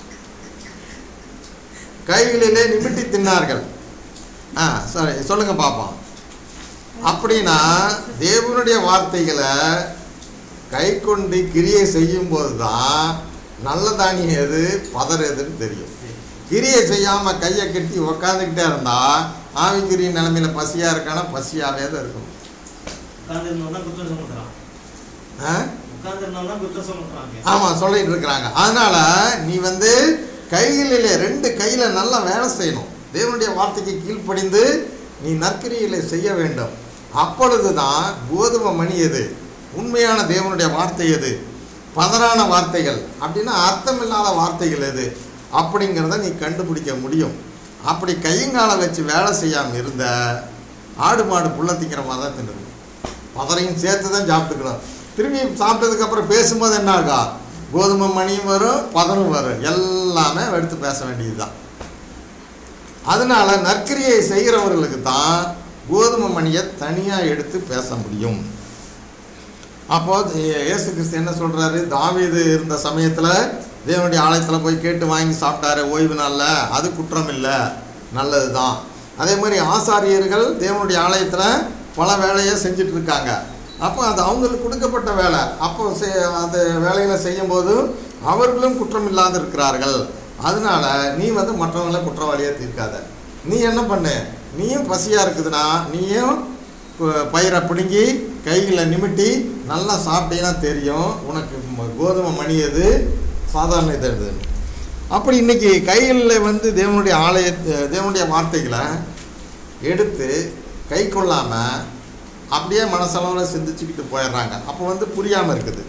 கைகளிலே நிமிட்டி தின்னார்கள் ஆ சரி சொல்லுங்க பார்ப்போம் அப்படின்னா தேவனுடைய வார்த்தைகளை கை கொண்டு கிரியை செய்யும்போது தான் நல்ல தானியம் எது பதறு எதுன்னு தெரியும் கிரியை செய்யாமல் கையை கட்டி உக்காந்துக்கிட்டே இருந்தா ஆவிக்குரிய நிலைமையில பசியாக இருக்கானா பசியாகவே தான் இருக்கும் உட்கார்ந்து தான் குற்றம் சுமத்துறான் ஆ உட்கார்ந்து தான் குற்றம் சுமத்துறாங்க ஆமாம் சொல்லிட்டு இருக்கிறாங்க அதனால நீ வந்து கைகளிலே ரெண்டு கையில் நல்லா வேலை செய்யணும் தேவனுடைய வார்த்தைக்கு கீழ்ப்படிந்து நீ நற்கிரியிலே செய்ய வேண்டும் அப்பொழுது தான் கோதுமை மணி எது உண்மையான தேவனுடைய வார்த்தை எது பதறான வார்த்தைகள் அப்படின்னா அர்த்தமில்லாத வார்த்தைகள் எது அப்படிங்கிறத நீ கண்டுபிடிக்க முடியும் அப்படி கையங்கால வச்சு வேலை செய்யாமல் இருந்த ஆடு மாடு புள்ள திங்கிற மாதிரி தான் தின்னுது பதறையும் சேர்த்து தான் சாப்பிட்டுக்கணும் திரும்பி சாப்பிட்டதுக்கப்புறம் பேசும்போது என்ன ஆகா கோதுமை மணியும் வரும் பதரும் வரும் எல்லாமே எடுத்து பேச வேண்டியது தான் அதனால நற்கிரியை செய்கிறவர்களுக்கு தான் கோதுமை மணியை தனியாக எடுத்து பேச முடியும் அப்போ இயே- இயேசு கிறிஸ்து என்ன சொல்றாரு தாவீது இருந்த சமயத்தில் தேவனுடைய ஆலயத்தில் போய் கேட்டு வாங்கி சாப்பிட்டாரு ஓய்வு நாளில் அது குற்றம் இல்லை நல்லது தான் அதே மாதிரி ஆசாரியர்கள் தேவனுடைய ஆலயத்தில் பல வேலையை செஞ்சுட்டு இருக்காங்க அப்போ அது அவங்களுக்கு கொடுக்கப்பட்ட வேலை அப்போ செய்- அந்த வேலைகளை செய்யும்போது அவர்களும் குற்றம் இல்லாத இருக்கிறார்கள் அதனால நீ வந்து மற்றவங்களை குற்றவாளியாக தீர்க்காத நீ என்ன பண்ணு நீயும் பசியாக இருக்குதுன்னா நீயும் கு- பயிரை பிடுங்கி கையில் நிமிட்டி நல்லா சாப்பிட்டீங்கன்னா தெரியும் உனக்கு ம- கோதுமை மணி எது சாதாரண இது எது அப்படி இன்னைக்கு கைகளில் வந்து தேவனுடைய ஆலய தேவனுடைய வார்த்தைகளை எடுத்து கை கொள்ளாமல் அப்படியே மனசளவில் சிந்திச்சுக்கிட்டு போயிடுறாங்க அப்போ வந்து புரியாமல் இருக்குது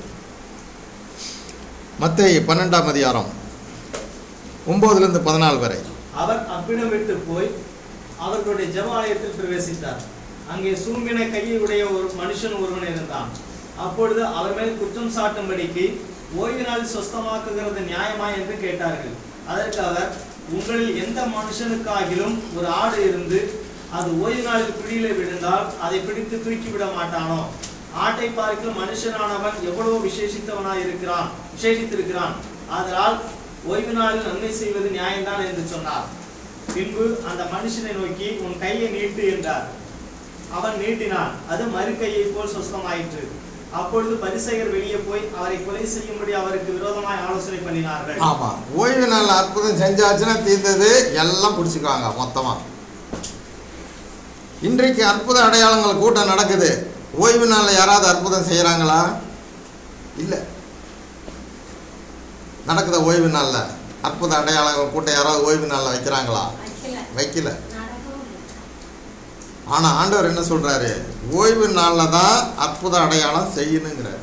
மத்தேயு பன்னெண்டாம் அதிகாரம் ஒம்போதுலேருந்து பதினாலு வரை அவர் அவ்விடம் விட்டு போய் அவர்களுடைய ஜெப ஆலயத்தில் பிரவேசித்தார் அங்கே சூம்பின கையை உடைய ஒரு மனுஷன் ஒருவன் இருந்தான் அப்பொழுது அவர் மேல் குற்றம் சாட்டும்படிக்கு ஓய்வு நாள் சொஸ்தமாக்குகிறது நியாயமா என்று கேட்டார்கள் அதற்கு அவர் உங்களில் எந்த மனுஷனுக்காகிலும் ஒரு ஆடு இருந்து அது ஓய்வு நாளில் பிடியிலே விழுந்தால் அதை பிடித்து தூக்கி விட மாட்டானோ ஆட்டை பார்க்க மனுஷனானவன் எவ்வளவு விசேஷித்தவனாய் இருக்கிறான் விசேஷித்திருக்கிறான் ஆதலால் ஓய்வு நாளில் நன்மை செய்வது நியாயம்தான் என்று சொன்னார் பின்பு அந்த மனுஷனை நோக்கி உன் கையை நீட்டு என்றார் அவன் நீட்டினான் அது மறு கையை போல் சொஸ்தமாயிற்று அப்பொழுது பரிசெயர் வெளியே போய் அவரை கொலை செய்யும்படி அவருக்கு விரோதமாய் ஆலோசனை பண்ணினார்கள் ஆமாம் ஓய்வு நாள் அற்புதம் செஞ்சாச்சுன்னா தீர்ந்தது எல்லாம் பிடிச்சிக்குவாங்க மொத்தமாக இன்றைக்கு அற்புத அடையாளங்கள் கூட்டம் நடக்குது ஓய்வு நாளில் யாராவது அற்புதம் செய்கிறாங்களா இல்லை நடக்குதா ஓய்வு நாளில் அற்புத அடையாளங்கள் கூட்டம் யாராவது ஓய்வு நாளில் வைக்கிறாங்களா வைக்கல வைக்கல நடக்கவும் இல்லை. ஆனால் ஆண்டவர் என்ன சொல்கிறாரு ஓய்வு நாளில் தான் அற்புத அடையாளம் செய்யணுங்கிறார்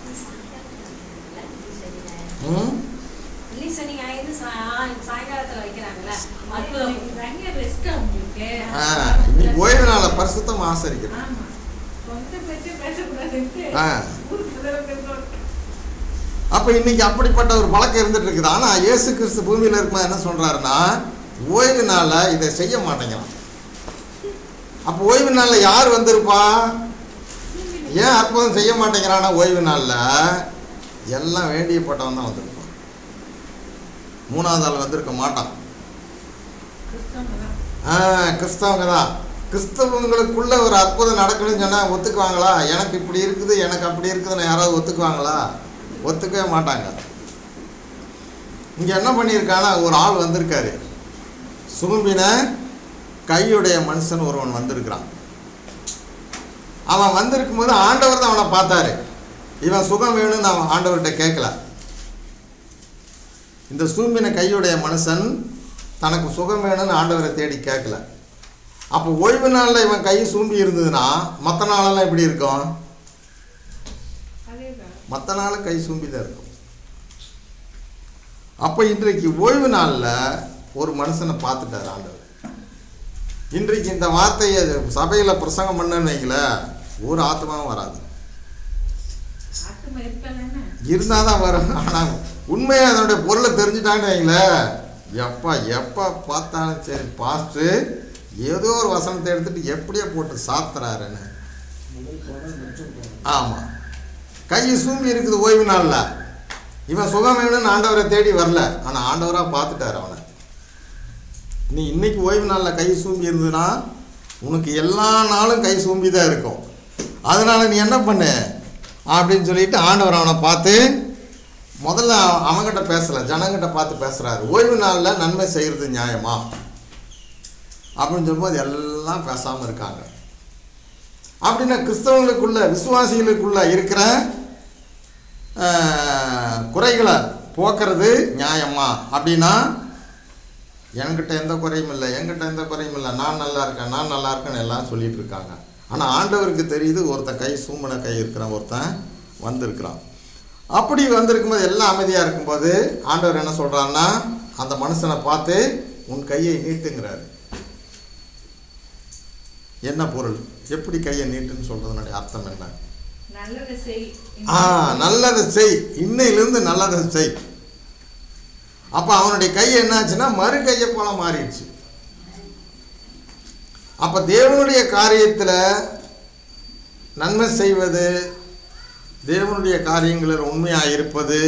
ம் வெள்ளி சனி ஞாயிறு சா- சாயங்காலத்துல வைக்கிறாங்கல்ல அற்புதம் நிறைய ரெஸ்ட் அவங்களுக்கு ஆ இன்னைக்கு ஓய்வு நாளை பரிசுத்தம் ஆசரிக்கிறோம் ஆமா சொந்த பேச்சு பேசக்கூடாதுன்ட்டு ஆ. ஊருக்கு முதல்ல பேசுவாங்க. அப்போ இன்னைக்கு அப்படிப்பட்ட ஒரு பழக்கம் இருந்துட்டு இருக்குது ஆனால் இயேசு கிறிஸ்து பூமியில் இருக்கும்போது என்ன சொல்றாருன்னா ஓய்வு நாளில் இதை செய்ய மாட்டேங்கிறான் அப்போ ஓய்வு நாளில் யார் வந்திருப்பா ஏன் அற்புதம் செய்ய மாட்டேங்கிறான்னா ஓய்வு நாளில் எல்லாம் வேண்டியப்பட்டவன் தான் வந்திருப்பான் மூணாவது ஆள் வந்திருக்க மாட்டான் கிறிஸ்தவங்க தான். ஆ கிறிஸ்தவங்க தான் கிறிஸ்தவங்களுக்குள்ள ஒரு அற்புதம் நடக்கணும்னு சொன்னால் ஒத்துக்குவாங்களா எனக்கு இப்படி இருக்குது எனக்கு அப்படி இருக்குதுன்னு யாராவது ஒத்துக்குவாங்களா ஒத்துக்கவே மாட்டாங்க இங்கே என்ன பண்ணியிருக்கானா ஒரு ஆள் வந்திருக்காரு சுரும்பின கையுடைய மனுஷன் ஒருவன் வந்திருக்கிறான் அவன் வந்திருக்கும் போது ஆண்டவர் தான் அவனை பார்த்தாரு இவன் சுகம் வேணும்னு அவன் ஆண்டவர்கிட்ட கேட்கல இந்த சூம்பின கையுடைய மனுஷன் தனக்கு சுகம் வேணும்னு ஆண்டவரை தேடி கேட்கல அப்போ ஓய்வு நாளில் இவன் கை சூம்பி இருந்ததுன்னா மற்ற நாளெல்லாம் எப்படி இருக்கும் அதேதான் மற்ற நாள் கை சூம்பி தான் இருக்கும் அப்போ இன்றைக்கு ஓய்வு நாளில் ஒரு மனுஷனை பார்த்துட்டார் ஆண்டவர் இன்றைக்கு இந்த வார்த்தையை சபையில் பிரசங்கம் பண்ணன்னு வைங்களேன் ஒரு ஆத்மாவும் வராது ஆத்துமா இருக்கலன்னா இருந்தால் தான் வரும் ஆனால் உண்மையாக அதனுடைய பொருளை தெரிஞ்சுட்டாங்கன்னு வைங்களேன் எப்போ எப்போ பார்த்தாலும் சரி பாஸ்ட்டு ஏதோ ஒரு வசனத்தை எடுத்துட்டு எப்படியே போட்டு சாத்துறாருன்னு முதல் பாடல் மற்றும் பாடல். ஆமாம் கை சூம்பி இருக்குது ஓய்வு நாளில் இவன் சுகம் வேணும்னு ஆண்டவரை தேடி வரல ஆனால் ஆண்டவராக பார்த்துட்டார் அவனை நீ இன்னைக்கு ஓய்வு நாளில் கை சூம்பி இருந்ததுன்னா உனக்கு எல்லா நாளும் கை சூம்பி தான் இருக்கும் அதனால நீ என்ன பண்ணு அப்படின்னு சொல்லிட்டு ஆண்டவர் அவனை பார்த்து முதல்ல அவன்கிட்ட பேசல ஜனங்கிட்ட பார்த்து பேசுறாரு ஓய்வு நாளில் நன்மை செய்கிறது நியாயமா அப்படின்னு சொல்லும்போது எல்லாம் பேசாமல் இருக்காங்க அப்படின்னா கிறிஸ்தவங்களுக்குள்ள விசுவாசிகளுக்குள்ள இருக்கிற ஆஹ், குறைகளை போக்குறது நியாயமா அப்படின்னா என்கிட்ட எந்த குறையும் இல்லை என்கிட்ட எந்த குறையும் இல்லை நான் நல்லா இருக்கேன் நான் நல்லா இருக்கேன்னு எல்லாம் சொல்லிட்டு இருக்காங்க ஆனால் ஆண்டவருக்கு தெரியுது ஒருத்தன் கை சூம்பின கை இருக்கிறான் ஒருத்தன் வந்திருக்கிறான் அப்படி வந்திருக்கும்போது எல்லாம் அமைதியாக இருக்கும்போது ஆண்டவர் என்ன சொல்கிறான்னா அந்த மனுஷனை பார்த்து உன் கையை நீட்டுங்கிறாரு என்ன பொருள் எப்படி கையை நீட்டுன்னு சொல்றதுனுடைய அர்த்தம் என்ன நல்லதை செய் ஆ நல்லதை செய் இன்னையிலிருந்து நல்லதை செய் அப்ப அவனுடைய கை என்னாச்சுன்னா மறு கையை போல மாறிடுச்சு அப்ப தேவனுடைய காரியத்துல நன்மை செய்வது தேவனுடைய காரியங்களில் உண்மையாக இருப்பது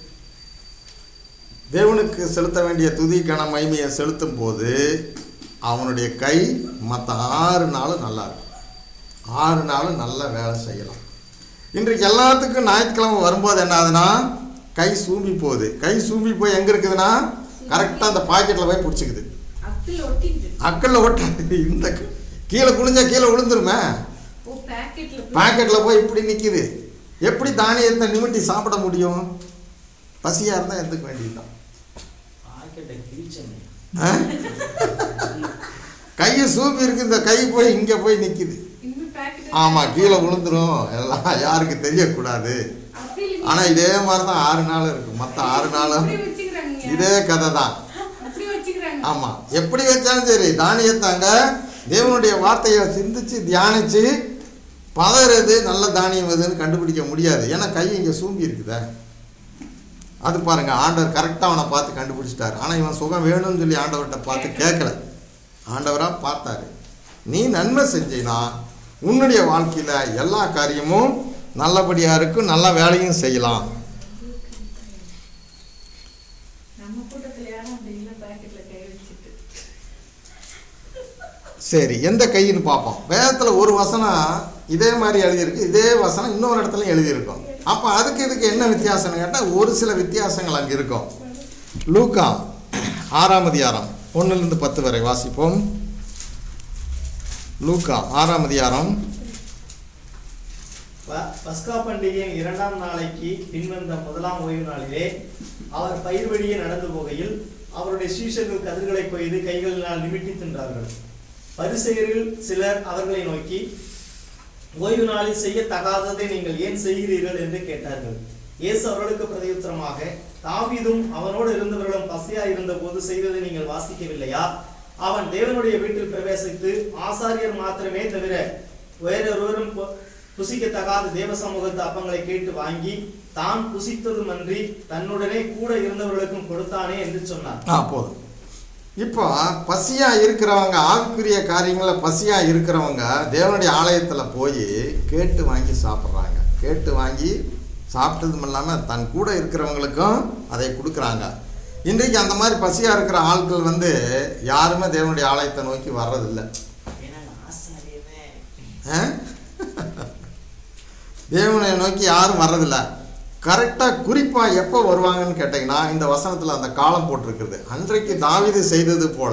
தேவனுக்கு செலுத்த வேண்டிய துதி கன மகிமையை செலுத்தும் போது அவனுடைய கை மற்ற ஆறு நாளும் நல்லா இருக்கும் ஆறு நாளும் நல்ல வேலை செய்யலாம் இன்றைக்கு எல்லாத்துக்கும் ஞாயிற்றுக்கிழமை வரும்போது என்ன ஆகுதுன்னா கை சூம்பி போகுது கை சூம்பி போய் எங்கே இருக்குதுன்னா கரெக்டாக அந்த பாக்கெட்டில் போய் பிடிச்சிக்குது அக்கில் ஒட்டிட்டு அக்கல்ல ஓட்டாது இந்த க- கீழே குனிஞ்சா கீழே விழுந்துருமே ஓ பாக்கெட்ல பாக்கெட்டில் போய் இப்படி நிற்கிது எப்படி தானியத்தை நிமிட்டி சாப்பிட முடியும் பசியாக இருந்தால் எடுத்துக்க வேண்டியதுதான் பாக்கெட்டை கிழிச்சனே ஆ? கையை சூப்பி இருக்கு இந்த கை போய் இங்கே போய் நிற்கிது இன்னும் பாக்கெட் ஆமாம் கீழே விழுந்துரும் எல்லாம் யாருக்கு தெரியக்கூடாது அப்படி ஆனால் இதே மாதிரி தான் ஆறு நாள் இருக்கு மற்ற ஆறு நாளும் அப்படி வச்சுக்கிறாங்க இதே கதை தான் அப்படி வச்சுக்கிறாங்க ஆமாம் எப்படி வச்சாலும் சரி தானியத்தாங்க தேவனுடைய வார்த்தையை சிந்திச்சு தியானிச்சு பதறது நல்ல தானியம் எதுன்னு கண்டுபிடிக்க முடியாது ஏன்னா கை இங்கே சூம்பி இருக்குதே அது பாருங்க ஆண்டவர் கரெக்டாக அவனை பார்த்து கண்டுபிடிச்சிட்டாரு ஆனால் இவன் சுகம் வேணும்னு சொல்லி ஆண்டவர்கிட்ட பார்த்து கேட்கல ஆண்டவராக பார்த்தாரு நீ நன்மை செஞ்சினா உன்னுடைய வாழ்க்கையில் எல்லா காரியமும் நல்லபடியாக இருக்கும் நல்ல வேலையும் செய்யலாம் நம்ம கூட்டத்துல யாரும் அப்படி இல்ல பாக்கெட்ல கை வச்சுட்டு சரி எந்த கைன்னு பார்ப்போம் வேதத்தில் ஒரு வசனம் இதே மாதிரி எழுதியிருக்கு இதே வசனம் இன்னொரு இடத்துல எழுதியிருக்கும் அப்போ அதுக்கு இதுக்கு என்ன வித்தியாசம்னு கேட்டால் ஒரு சில வித்தியாசங்கள் அங்கே இருக்கும் லூக்கா ஆறாம் அதிகாரம் ஒன்றிலிருந்து பத்து வரை வாசிப்போம் லூக்கா ஆறாம் அதிகாரம் ப- பஸ்கா பண்டிகையின் இரண்டாம் நாளைக்கு பின்வந்த முதலாம் ஓய்வு நாளிலே அவர் பயிர் வழியே நடந்து போகையில் அவருடைய சீஷர்கள் கதிர்களை கொய்து கைகளினால் நிமிட்டி தின்றார்கள் பரிசெயரில் சிலர் அவர்களை நோக்கி ஓய்வு நாளில் செய்யத்தகாததை நீங்கள் ஏன் செய்கிறீர்கள் என்று கேட்டார்கள் இயேசு அவர்களுக்கு பிரதியுத்தரமாக தாவீதும் அவனோடு இருந்தவர்களும் பசியா இருந்த போது செய்ததை நீங்கள் வாசிக்கவில்லையா அவன் தேவனுடைய வீட்டில் பிரவேசித்து ஆசாரியர் மாத்திரமே தவிர வேறொருவரும் பு- புசிக்கத்தகாத தேவ சமூகத்து அப்பங்களை கேட்டு வாங்கி தான் புசித்ததுமன்றி தன்னுடனே கூட இருந்தவர்களுக்கும் கொடுத்தானே என்று சொன்னார் ஆ போதும் இப்போ பசியாக இருக்கிறவங்க ஆவிக்குரிய காரியங்களில் பசியாக இருக்கிறவங்க தேவனுடைய ஆலயத்தில் போய் கேட்டு வாங்கி சாப்பிட்றாங்க கேட்டு வாங்கி சாப்பிட்டதும் இல்லாமல் தன் கூட இருக்கிறவங்களுக்கும் அதை கொடுக்குறாங்க இன்றைக்கு அந்த மாதிரி பசியாக இருக்கிற ஆட்கள் வந்து யாருமே தேவனுடைய ஆலயத்தை நோக்கி வர்றதில்லை ஆ? தேவனை நோக்கி யாரும் வர்றதில்ல கரெக்டாக குறிப்பாக எப்போ வருவாங்கன்னு கேட்டிங்கன்னா இந்த வசனத்தில் அந்த காலம் போட்டிருக்கிறது அன்றைக்கு தாவீது செய்தது போல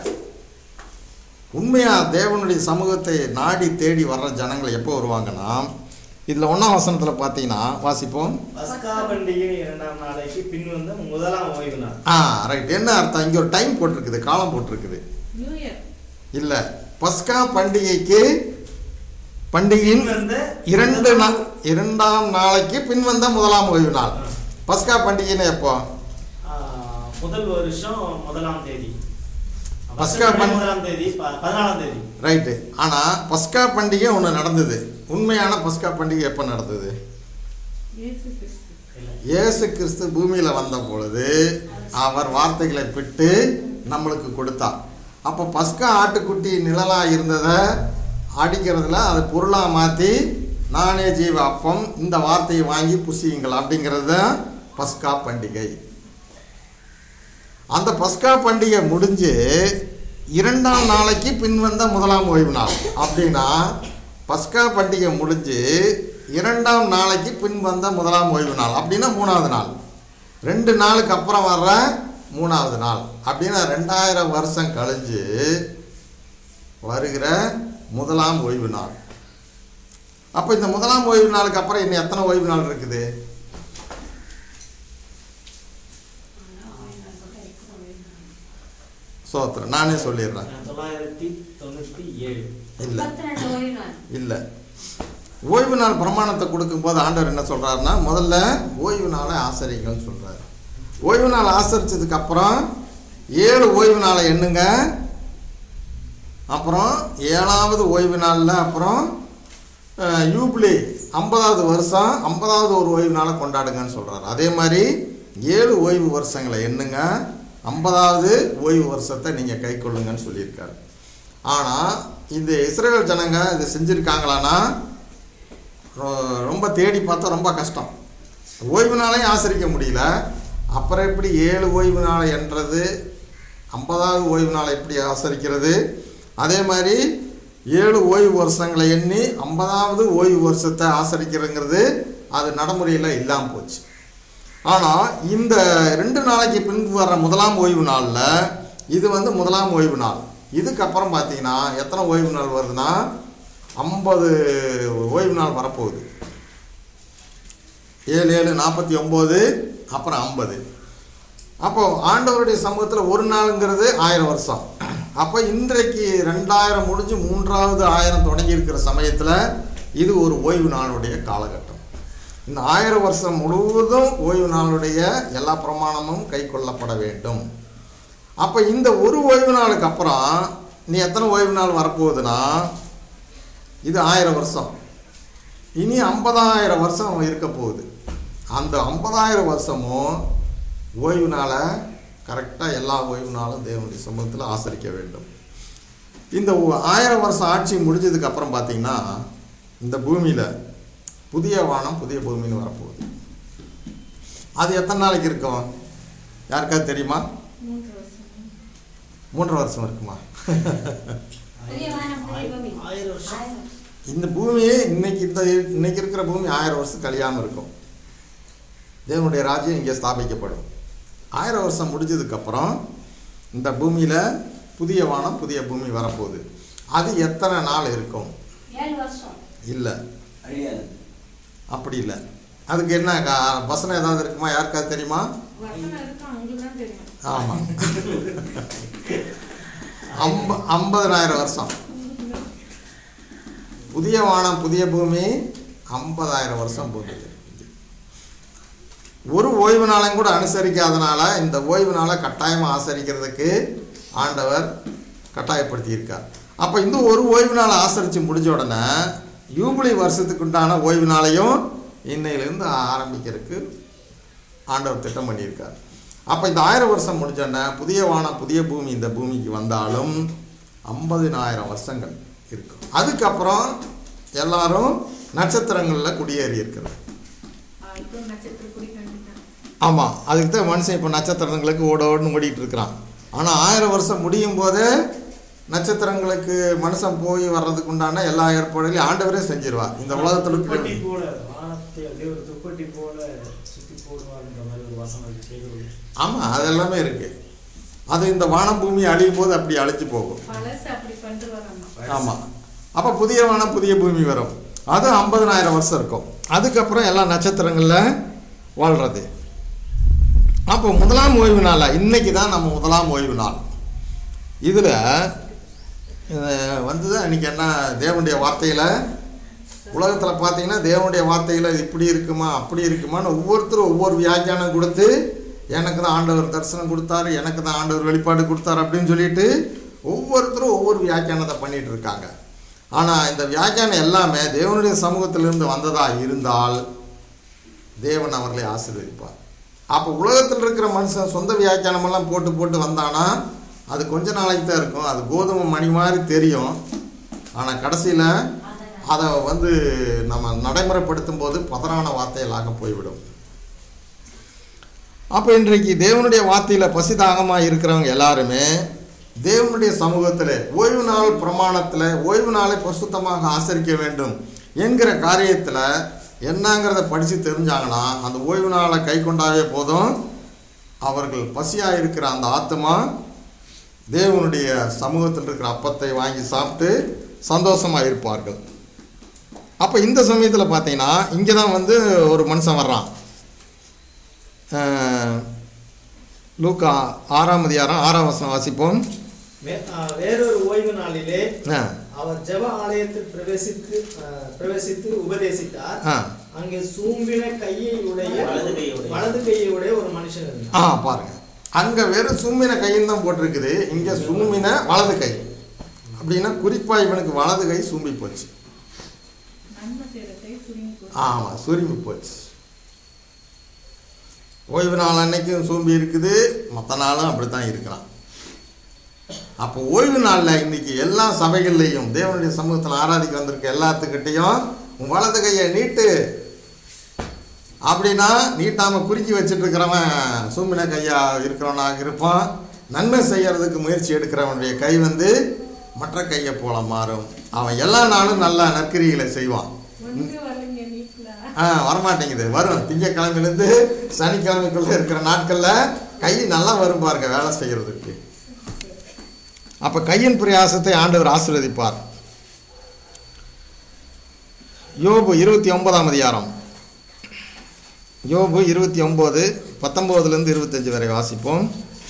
உண்மையாக தேவனுடைய சமூகத்தை நாடி தேடி வர்ற ஜனங்கள் எப்போ வருவாங்கன்னா இதில் ஒன்றாம் வசனத்தில் பார்த்தீங்கன்னா வாசிப்போம் பஸ்கா பண்டிகையின் இரண்டாம் நாளைக்கு பின்வந்த முதலாம் ஓய்வு நாள் ஆ ரைட் என்ன அர்த்தம் இங்கே ஒரு டைம் போட்டிருக்குது காலம் போட்டிருக்குது நியூ இயர் இல்லை பஸ்கா பண்டிகைக்கு பண்டிகையின் பின்வந்த இரண்டு நாள் இரண்டாம் நாளைக்கு பின்வந்த முதலாம் ஓய்வு நாள் பஸ்கா பண்டிகைன்னு எப்போ ஆ, முதல் வருஷம் முதலாம் தேதி பஸ்கா பண்டி- முதலாம் தேதி ப- பதினாலாம் தேதி ரைட்டு ஆனால் பஸ்கா பண்டிகை ஒன்று நடந்தது உண்மையான பஸ்கா பண்டிகை எப்போ நடந்தது இயேசு கிறிஸ்து இல்ல. இயேசு கிறிஸ்து பூமியில் வந்த பொழுது அவர் வார்த்தைகளை பெற்று நம்மளுக்கு கொடுத்தார் அப்போ பஸ்கா ஆட்டுக்குட்டி நிழலாக இருந்ததை அடிக்கிறதுல அதை பொருளாக மாற்றி நானே ஜீவ அப்பம் இந்த வார்த்தையை வாங்கி புசியுங்கள் அப்படிங்கிறது தான் பஸ்கா பண்டிகை அந்த பஸ்கா பண்டிகை முடிஞ்சு இரண்டாம் நாளைக்கு பின் வந்த முதலாம் ஓய்வு நாள் அப்படின்னா பஸ்கா பண்டிகை முடிஞ்சு இரண்டாம் நாளைக்கு பின் வந்த முதலாம் ஓய்வு நாள் அப்படின்னா மூணாவது நாள் ரெண்டு நாளுக்கு அப்புறம் வர்ற மூணாவது நாள் அப்படின்னா ரெண்டாயிரம் வருஷம் கழிஞ்சு வருகிற முதலாம் ஓய்வு நாள் அப்போ இந்த முதலாம் ஓய்வு நாளுக்கு அப்புறம் இன்னும் எத்தனை ஓய்வு நாள் இருக்குது சோத்திரம் நானே சொல்லிடுறேன் தொள்ளாயிரத்தி தொண்ணூத்தி ஏழு இல்லை முப்பத்தி ரெண்டு ஓய்வு நாள் இல்லை ஓய்வு நாள் பிரமாணத்தை கொடுக்கும்போது ஆண்டவர் என்ன சொல்றாருன்னா முதல்ல ஓய்வு நாளை ஆசரிங்கன்னு சொல்றாரு ஓய்வு நாள் ஆசரிச்சதுக்கு அப்புறம் ஏழு ஓய்வு நாளை எண்ணுங்க அப்புறம் ஏழாவது ஓய்வு நாளில் அப்புறம் அஹ், யூபிலி ஐம்பதாவது வருஷம் ஐம்பதாவது ஒரு ஓய்வு நாளை கொண்டாடுங்கன்னு சொல்றாரு அதே மாதிரி ஏழு ஓய்வு வருஷங்களை எண்ணுங்க ஐம்பதாவது ஓய்வு வருஷத்தை நீங்கள் கை கொள்ளுங்கன்னு சொல்லியிருக்காரு ஆனால் இந்த இஸ்ரேல் ஜனங்க இதை செஞ்சுருக்காங்களான்னா ரொ- ரொம்ப தேடி பார்த்தா ரொம்ப கஷ்டம் ஓய்வு நாளையும் ஆசரிக்க முடியல அப்புறம் எப்படி ஏழு ஓய்வு நாளை என்றது ஐம்பதாவது ஓய்வு நாளை எப்படி ஆசரிக்கிறது அதே மாதிரி ஏழு ஓய்வு வருஷங்களை எண்ணி ஐம்பதாவது ஓய்வு வருஷத்தை ஆசரிக்கிறதுங்கிறது அது நடைமுறையில் இல்லாமல் போச்சு ஆனால் இந்த ரெண்டு நாளைக்கு பின்பு வர்ற முதலாம் ஓய்வு நாளில் இது வந்து முதலாம் ஓய்வு நாள் இதுக்கப்புறம் பார்த்தீங்கன்னா எத்தனை ஓய்வு நாள் வருதுன்னா ஐம்பது ஓய்வு நாள் வரப்போகுது ஏழு ஏழு நாற்பத்தி ஒம்பது அப்புறம் ஐம்பது அப்போ ஆண்டவருடைய சமூகத்தில் ஒரு நாளுங்கிறது ஆயிரம் வருஷம் அப்போ இன்றைக்கு ரெண்டாயிரம் முடிஞ்சு மூன்றாவது ஆயிரம் தொடங்கி இருக்கிற சமயத்தில் இது ஒரு ஓய்வு நாளுடைய காலகட்டம் இந்த ஆயிரம் வருஷம் முழுவதும் ஓய்வு நாளுடைய எல்லா பிரமாணமும் கை கொள்ளப்பட வேண்டும் அப்போ இந்த ஒரு ஓய்வு நாளுக்கு அப்புறம் நீ எத்தனை ஓய்வு நாள் வரப்போகுதுன்னா இது ஆயிரம் வருஷம் இனி ஐம்பதாயிரம் வருஷம் இருக்க போகுது அந்த ஐம்பதாயிரம் வருஷமும் ஓய்வு நாளை கரெக்டாக எல்லா ஓய்வு நாளும் தேவனுடைய சமூகத்தில் ஆசரிக்க வேண்டும் இந்த ஒ- ஆயிரம் வருஷம் ஆட்சி முடிஞ்சதுக்கு அப்புறம் பார்த்தீங்கன்னா இந்த பூமியில் புதிய வானம் புதிய பூமின்னு வரப்போகுது அது எத்தனை நாளைக்கு இருக்கும் யாருக்காவது தெரியுமா மூன்று வருஷம் மூன்றரை வருஷம் இருக்குமா பெரிய வானம், பெரிய பூமி. ஆயிரம் வருஷம் ஆயிரம். இந்த பூமியே இன்னைக்கு இந்த இன்னைக்கு இருக்கிற பூமி ஆயிரம் வருஷம் கழியாமல் இருக்கும் தேவனுடைய ராஜ்யம் இங்கே ஸ்தாபிக்கப்படும் ஆயிரம் வருஷம் முடிஞ்சதுக்கப்புறம் இந்த பூமியில் புதிய வானம் புதிய பூமி வரப்போகுது அது எத்தனை நாள் இருக்கும் ஏழு வருஷம் இல்லை அழியாது அப்படி இல்லை அதுக்கு என்ன கா- வசனம் ஏதாவது இருக்குமா யாருக்காவது தெரியுமா வசனம் இருக்கும் அவங்களுக்கு தான் தெரியும் ஆமாம் ஐம்ப ஐம்பதனாயிரம் வருஷம் புதிய வானம் புதிய பூமி ஐம்பதாயிரம் வருஷம் போகுது ஒரு ஓய்வு நாளையும் கூட அனுசரிக்காதனால இந்த ஓய்வு நாளை கட்டாயமாக ஆசரிக்கிறதுக்கு ஆண்டவர் கட்டாயப்படுத்தியிருக்கார் அப்போ இந்த ஒரு ஓய்வு நாளை ஆசரித்து முடிஞ்ச உடனே யூபிலி வருஷத்துக்கு உண்டான ஓய்வு நாளையும் இன்னையிலேருந்து ஆரம்பிக்கிறதுக்கு ஆண்டவர் திட்டம் பண்ணியிருக்கார் அப்போ இந்த ஆயிரம் வருஷம் முடிஞ்சோடனே புதிய வானம் புதிய பூமி இந்த பூமிக்கு வந்தாலும் ஐம்பதினாயிரம் வருஷங்கள் இருக்கும் அதுக்கப்புறம் எல்லாரும் நட்சத்திரங்களில் குடியேறி இருக்கிறது அதுக்கும் நட்சத்திர குடி கண்டிப்பாக ஆமாம் அதுக்கு தான் மனுஷன் இப்போ நட்சத்திரங்களுக்கு ஓட ஓடுன்னு ஓடிட்டு இருக்கிறான் ஆனால் ஆயிரம் வருஷம் முடியும் போதே நட்சத்திரங்களுக்கு மனுஷன் போய் வர்றதுக்கு உண்டான எல்லா ஏற்பாடுகளையும் ஆண்டவரே செஞ்சிருவார் இந்த உலகத்தில் துப்பட்டி இருக்கிற போல வானத்தை அப்படியே ஒரு துப்பட்டி போல சுத்தி போடுவார்ன்ற மாதிரி ஒரு வசனம் இருக்கு கேக்குது. ஆமாம் அதெல்லாமே இருக்குது அது இந்த வானம் பூமி அழியும் போது அப்படி அழிஞ்சு போகும் பழசு அப்படி பண்ணிட்டு வரோம் ஆமாம் அப்போ புதிய வானம் புதிய பூமி வரும் அது ஐம்பதனாயிரம் வருஷம் இருக்கும் அதுக்கப்புறம் எல்லா நட்சத்திரங்களில் வாழ்கிறது அப்போ முதலாம் ஓய்வு நாளா இன்னைக்கு தான் நம்ம முதலாம் ஓய்வு நாள் இதில் வந்து தான் இன்னைக்கு என்ன தேவனுடைய வார்த்தையில் உலகத்தில் பார்த்தீங்கன்னா தேவனுடைய வார்த்தையில் இப்படி இருக்குமா அப்படி இருக்குமான்னு ஒவ்வொருத்தரும் ஒவ்வொரு வியாக்கியானம் கொடுத்து எனக்கு தான் ஆண்டவர் தரிசனம் கொடுத்தாரு எனக்கு தான் ஆண்டவர் வெளிப்பாடு கொடுத்தாரு அப்படின்னு சொல்லிட்டு ஒவ்வொருத்தரும் ஒவ்வொரு வியாக்கியானத்தை பண்ணிட்டு இருக்காங்க ஆனால் இந்த வியாக்கியானம் எல்லாமே தேவனுடைய சமூகத்திலிருந்து வந்ததா இருந்தால் தேவன் அவர்களை ஆசீர்வதிப்பார் அப்போ உலகத்தில் இருக்கிற மனுஷன் சொந்த வியாக்கியானமெல்லாம் போட்டு போட்டு வந்தானா அது கொஞ்ச நாளைக்கு தான் இருக்கும் அது கோதுமை மணி மாதிரி தெரியும் ஆனால் கடைசியில் அதை வந்து நம்ம நடைமுறைப்படுத்தும் போது பதறான வார்த்தைகளாக போய்விடும் அப்போ இன்றைக்கு தேவனுடைய வார்த்தையில் பசிதாகமாக இருக்கிறவங்க எல்லாருமே தேவனுடைய சமூகத்தில் ஓய்வு நாள் பிரமாணத்தில் ஓய்வு நாளை பசுத்தமாக ஆசரிக்க வேண்டும் என்கிற காரியத்தில் என்னங்கிறத படித்து தெரிஞ்சாங்கன்னா அந்த ஓய்வு நாளை கை கொண்டாவே போதும் அவர்கள் பசியாக இருக்கிற அந்த ஆத்மா தேவனுடைய சமூகத்தில் இருக்கிற அப்பத்தை வாங்கி சாப்பிட்டு சந்தோஷமாக இருப்பார்கள் அப்போ இந்த சமயத்தில் பார்த்தீங்கன்னா இங்கே தான் வந்து ஒரு மனுஷன் வர்றான் அஹ், லூக்கா ஆறாம் அதிகாரம் ஆறாம் வசனம் வாசிப்போம் வே- ஆ, வேறொரு ஓய்வு நாளிலே ஆ அவர் ஜெப ஆலயத்தில் பிரவேசித்து ஆ, பிரவேசித்து உபதேசித்தார் ஆ அங்கே சூம்பின கையை உடைய வலது கையுடைய. வலது கையை உடைய ஒரு மனுஷன் இருந்தார் ஆ பாருங்க அங்கே வெறும் சும்மின கைன்னு தான் போட்டிருக்குது இங்கே சும்மின வலது கை அப்படின்னா குறிப்பாக இவனுக்கு வலது கை சூம்பி போச்சு நன்மை செய்யறதை சுருங்கி போச்சு. ஆமாம் சுருங்கி போச்சு ஓய்வு நாள் அன்னைக்கும் சூம்பி இருக்குது மற்ற நாளும் அப்படி தான் இருக்கிறான் அப்போ ஓய்வு நாளில் இன்னைக்கு எல்லா சபைகள்லையும் தேவனுடைய சமூகத்தில் ஆராதிக்க வந்திருக்க எல்லாத்துக்கிட்டையும் உன் வலது கையை நீட்டு அப்படின்னா நீட்டாமல் குறுக்கி வச்சுட்டு இருக்கிறவன் சூம்பின கையா இருக்கிறவனாக இருப்பான் நன்மை செய்யறதுக்கு முயற்சி எடுக்கிறவனுடைய கை வந்து மற்ற கையை போல மாறும் அவன் எல்லா நாளும் நல்ல நற்கிரிகளை செய்வான் ஒண்ணு வரலைங்க வீட்டுல ஆ வரமாட்டேங்குது வரும் திங்கக்கிழமையிலேருந்து சனிக்கிழமைக்குள்ளே இருக்கிற நாட்களில் கை நல்லா வரும் பாருங்க வேலை செய்கிறதுக்கு அப்போ கையின் பிரயாசத்தை ஆண்டவர் ஆசீர்வதிப்பார் யோபு இருபத்தி ஒன்பதாம் அதிகாரம் யோபு இருபத்தி ஒம்பது பத்தொம்போதுலேருந்து இருபத்தஞ்சு வரை வாசிப்போம்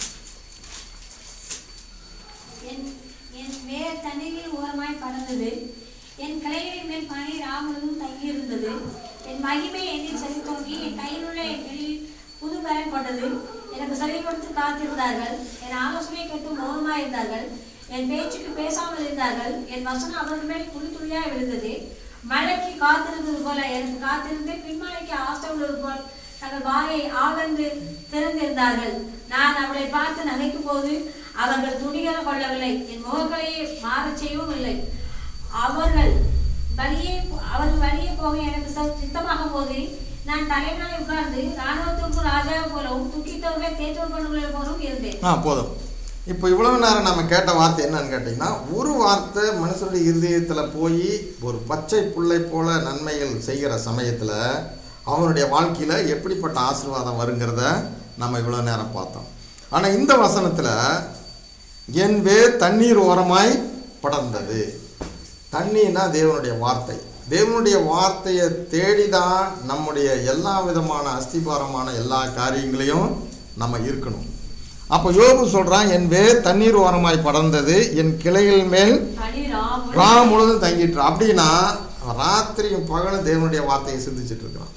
என் என் வேர் தண்ணீரில் ஓரமாய் பறந்தது என் கிளைகளின் மேல் பனி ராமனும் தங்கியிருந்தது என் மகிமை என்னில் செலுத்தோங்கி என் கையில் உள்ள என் வெளியில் புது பலன் கொண்டது எனக்கு செவி கொடுத்து காத்திருந்தார்கள் என் ஆலோசனை கேட்டு மௌனமாய் இருந்தார்கள் என் பேச்சுக்கு பேசாமல் இருந்தார்கள் என் வசனம் அவர்கள் மேல் துளி துளியாய் விழுந்தது மழைக்கு காத்திருந்தது போல எனக்கு காத்திருந்து பின்மழைக்கு ஆசை உள்ளது போல் தங்கள் வாயை ஆவென்று திறந்திருந்தார்கள் நான் அவளை பார்த்து நகைக்கும் போது அவர்கள் துணிகர கொள்ளவில்லை என் முகங்களையே மாறச் செய்யவும் இல்லை அவர்கள் வழியே அவர்கள் வழியே போக எனக்கு ச- சித்தமாகும் போது நான் தலைவனாய் உட்கார்ந்து ராணுவத்திற்கும் ராஜாவை போலவும் துக்கித்தவர்களை தேற்றப்படுகளை போலவும் இருந்தேன் ஆ போதும் இப்போ இவ்வளவு நேரம் நம்ம கேட்ட வார்த்தை என்னன்னு கேட்டிங்கன்னா ஒரு வார்த்தை மனுஷனுடைய இருதயத்தில் போய் ஒரு பச்சை புல்லை போல நன்மைகள் செய்கிற சமயத்தில் அவனுடைய வாழ்க்கையில் எப்படிப்பட்ட ஆசீர்வாதம் வருங்கிறத நம்ம இவ்வளோ நேரம் பார்த்தோம் ஆனால் இந்த வசனத்தில் என் வேர் தண்ணீர் ஓரமாய் படர்ந்தது தண்ணின்னா தேவனுடைய வார்த்தை தேவனுடைய வார்த்தையை தேடி தான் நம்முடைய எல்லா விதமான அஸ்திபாரமான எல்லா காரியங்களையும் நம்ம இருக்கணும் அப்போ யோபு சொல்றான் என் வேர் தண்ணீர் ஓரமாய் படர்ந்தது என் கிளைகள் மேல் பனி ராம் ரா முழுதும் தங்கிட்டு அப்படின்னா அவன் ராத்திரியும் பகலும் தேவனுடைய வார்த்தையை சிந்திச்சிட்டு இருக்கிறான்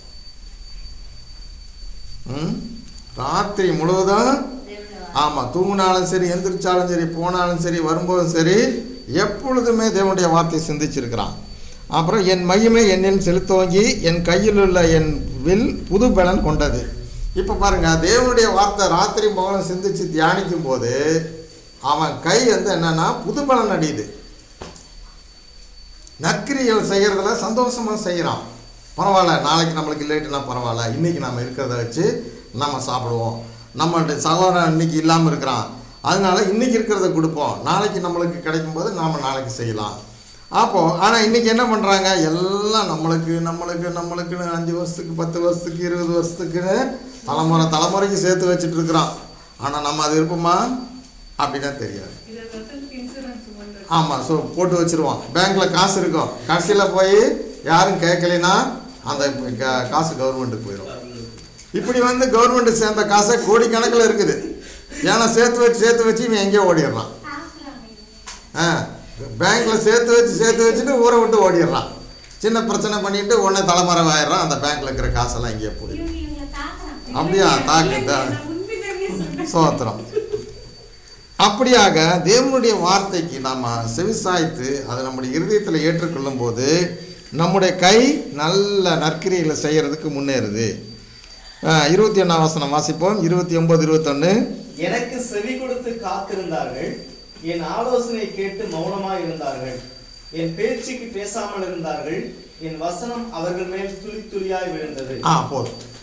ம்? ராத்திரி முழுவதும் ஆமாம் தூங்கினாலும் சரி எந்திரிச்சாலும் சரி போனாலும் சரி வரும்போதும் சரி எப்பொழுதுமே தேவனுடைய வார்த்தையை சிந்திச்சிருக்கிறான் அப்புறம் என் மகிமை என்னில் செலுத்தோங்கி என் கையில் உள்ள என் வில் புது பலன் கொண்டது இப்போ பாருங்க தேவனுடைய வார்த்தை ராத்திரி பகலும் சிந்திச்சு தியானிக்கும் போது அவன் கை வந்து என்னன்னா புது பலன் அடியுது நற்கிரியல் செய்கிறதுல சந்தோஷமாக செய்கிறான் பரவாயில்ல நாளைக்கு நம்மளுக்கு இல்லைட்டுனா பரவாயில்ல இன்னைக்கு நம்ம இருக்கிறத வச்சு நம்ம சாப்பிடுவோம் நம்மளுடைய சகோதரன் இன்னைக்கு இல்லாமல் இருக்கிறான் அதனால இன்னைக்கு இருக்கிறத கொடுப்போம் நாளைக்கு நம்மளுக்கு கிடைக்கும் போது நாம் நாளைக்கு செய்யலாம் அப்போது ஆனால் இன்னைக்கு என்ன பண்ணுறாங்க எல்லாம் நம்மளுக்கு நம்மளுக்கு நம்மளுக்குன்னு அஞ்சு வருஷத்துக்கு பத்து வருஷத்துக்கு இருபது வருஷத்துக்குன்னு தலைமுறை தலைமுறைக்கு சேர்த்து வச்சுட்டு இருக்கிறான் ஆனால் நம்ம அது இருப்போமா அப்படின்னா தெரியாது இருபது வருஷத்துக்கு இன்சூரன்ஸ் கொண்டு ஆமாம் ஸோ போட்டு வச்சிருவோம் பேங்க்கில் காசு இருக்கும் கடைசியில் போய் யாரும் கேட்கலைன்னா அந்த கா- காசு கவர்மெண்ட்டுக்கு போயிடும் இப்படி வந்து கவர்மெண்ட்டு சேர்ந்த காசை கோடிக்கணக்கில் இருக்குது ஏன்னா சேர்த்து வச்சு சேர்த்து வச்சு இவன் எங்கேயோ ஓடிடுறான் ஆ பேங்க்கில் சேர்த்து வச்சு சேர்த்து வச்சுட்டு ஊரை விட்டு ஓடிடுறான் சின்ன பிரச்சனை பண்ணிட்டு உடனே தலைமறைவு ஆயிடுறான் அந்த பேங்க்கில் இருக்கிற காசெல்லாம் எங்கேயோ போயிடும் இவங்க இவங்களை தாக்குறாங்க அப்படியா தாக்கு தா உண்மையிலேயே சொன்னேன் சோத்திரம் அப்படியாக தேவனுடைய வார்த்தைக்கு நாம் செவிசாய்த்து அதை நம்முடைய இருதயத்தில் ஏற்றுக்கொள்ளும் போது நம்முடைய கை நல்ல நற்கிரிகளை செய்யறதுக்கு முன்னேறுது இருபத்தி ஒன்றாம் வசனம் வாசிப்போம் இருபத்தி ஒன்பது இருபத்தொன்று எனக்கு செவி கொடுத்து காத்திருந்தார்கள் என் ஆலோசனை கேட்டு மௌனமாய் இருந்தார்கள் என் பேச்சுக்கு பேசாமல் இருந்தார்கள் என் வசனம் அவர்கள் மேல் துளி துளியாய் விழுந்தது ஆ போதும்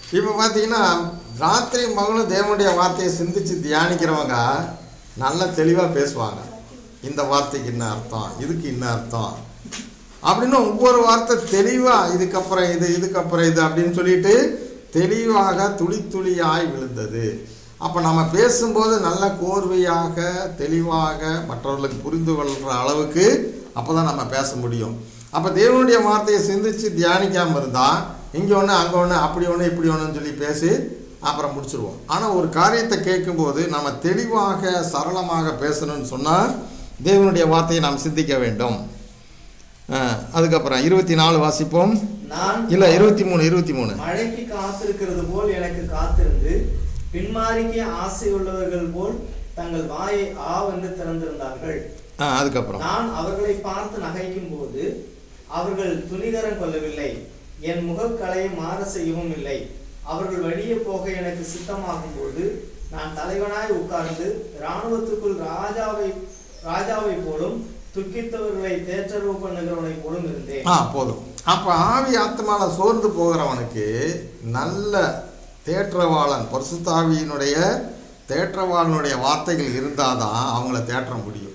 இப்போ பார்த்தீங்கன்னா ராத்திரி மகளும் தேவனுடைய வார்த்தையை சிந்திச்சு தியானிக்கிறவங்க நல்லா தெளிவாக பேசுவாங்க இந்த வார்த்தைக்கு என்ன அர்த்தம் இதுக்கு என்ன அர்த்தம் அப்படின்னு ஒவ்வொரு வார்த்தை தெளிவாக இதுக்கப்புறம் இது இதுக்கப்புறம் இது அப்படின்னு சொல்லிட்டு தெளிவாக துளி துளியாய் விழுந்தது அப்போ நம்ம பேசும்போது நல்ல கோர்வையாக தெளிவாக மற்றவர்களுக்கு புரிந்து கொள்கிற அளவுக்கு அப்போ தான் நம்ம பேச முடியும் அப்போ தேவனுடைய வார்த்தையை சிந்திச்சு தியானிக்காமல் இருந்தால் இங்கே ஒன்று அங்கே ஒன்று அப்படி ஒன்று இப்படி ஒன்றுன்னு சொல்லி பேசி அப்புறம் முடிச்சிருவோம் ஆனால் ஒரு காரியத்தை கேட்கும்போது நம்ம தெளிவாக சரளமாக பேசணும்னு சொன்னால் தேவனுடைய வார்த்தையை நாம் சிந்திக்க வேண்டும் அஹ், அதுக்கப்புறம் இருபத்தி நாலு வாசிப்போம் நான் இல்லை இருபத்தி மூணு இருபத்தி மூணு மழைக்கு காத்திருக்கிறது போல் எனக்கு காத்திருந்து பின்மாரிக்கு ஆசை உள்ளவர்கள் போல் தங்கள் வாயை ஆவென்று திறந்திருந்தார்கள் ஆ அதுக்கப்புறம் நான் அவர்களை பார்த்து நகைக்கும் போது அவர்கள் துணிகரம் கொள்ளவில்லை என் முகக்கலையை மாற செய்யவும் இல்லை அவர்கள் வழியே போக எனக்கு சித்தமாகும் போது நான் தலைவனாய் உட்கார்ந்து இராணுவத்துக்குள் ராஜாவை ராஜாவை போலும் துக்கித்தவர்களை தேற்றரவு பண்ணுகிறவனை போலும் இருந்தேன் ஆ போதும் அப்போ ஆவி ஆத்மால சோர்ந்து போகிறவனுக்கு நல்ல தேற்றவாளன் பரிசுத்தாவியினுடைய தேற்றவாளனுடைய வார்த்தைகள் இருந்தால் தான் அவங்கள தேற்ற முடியும்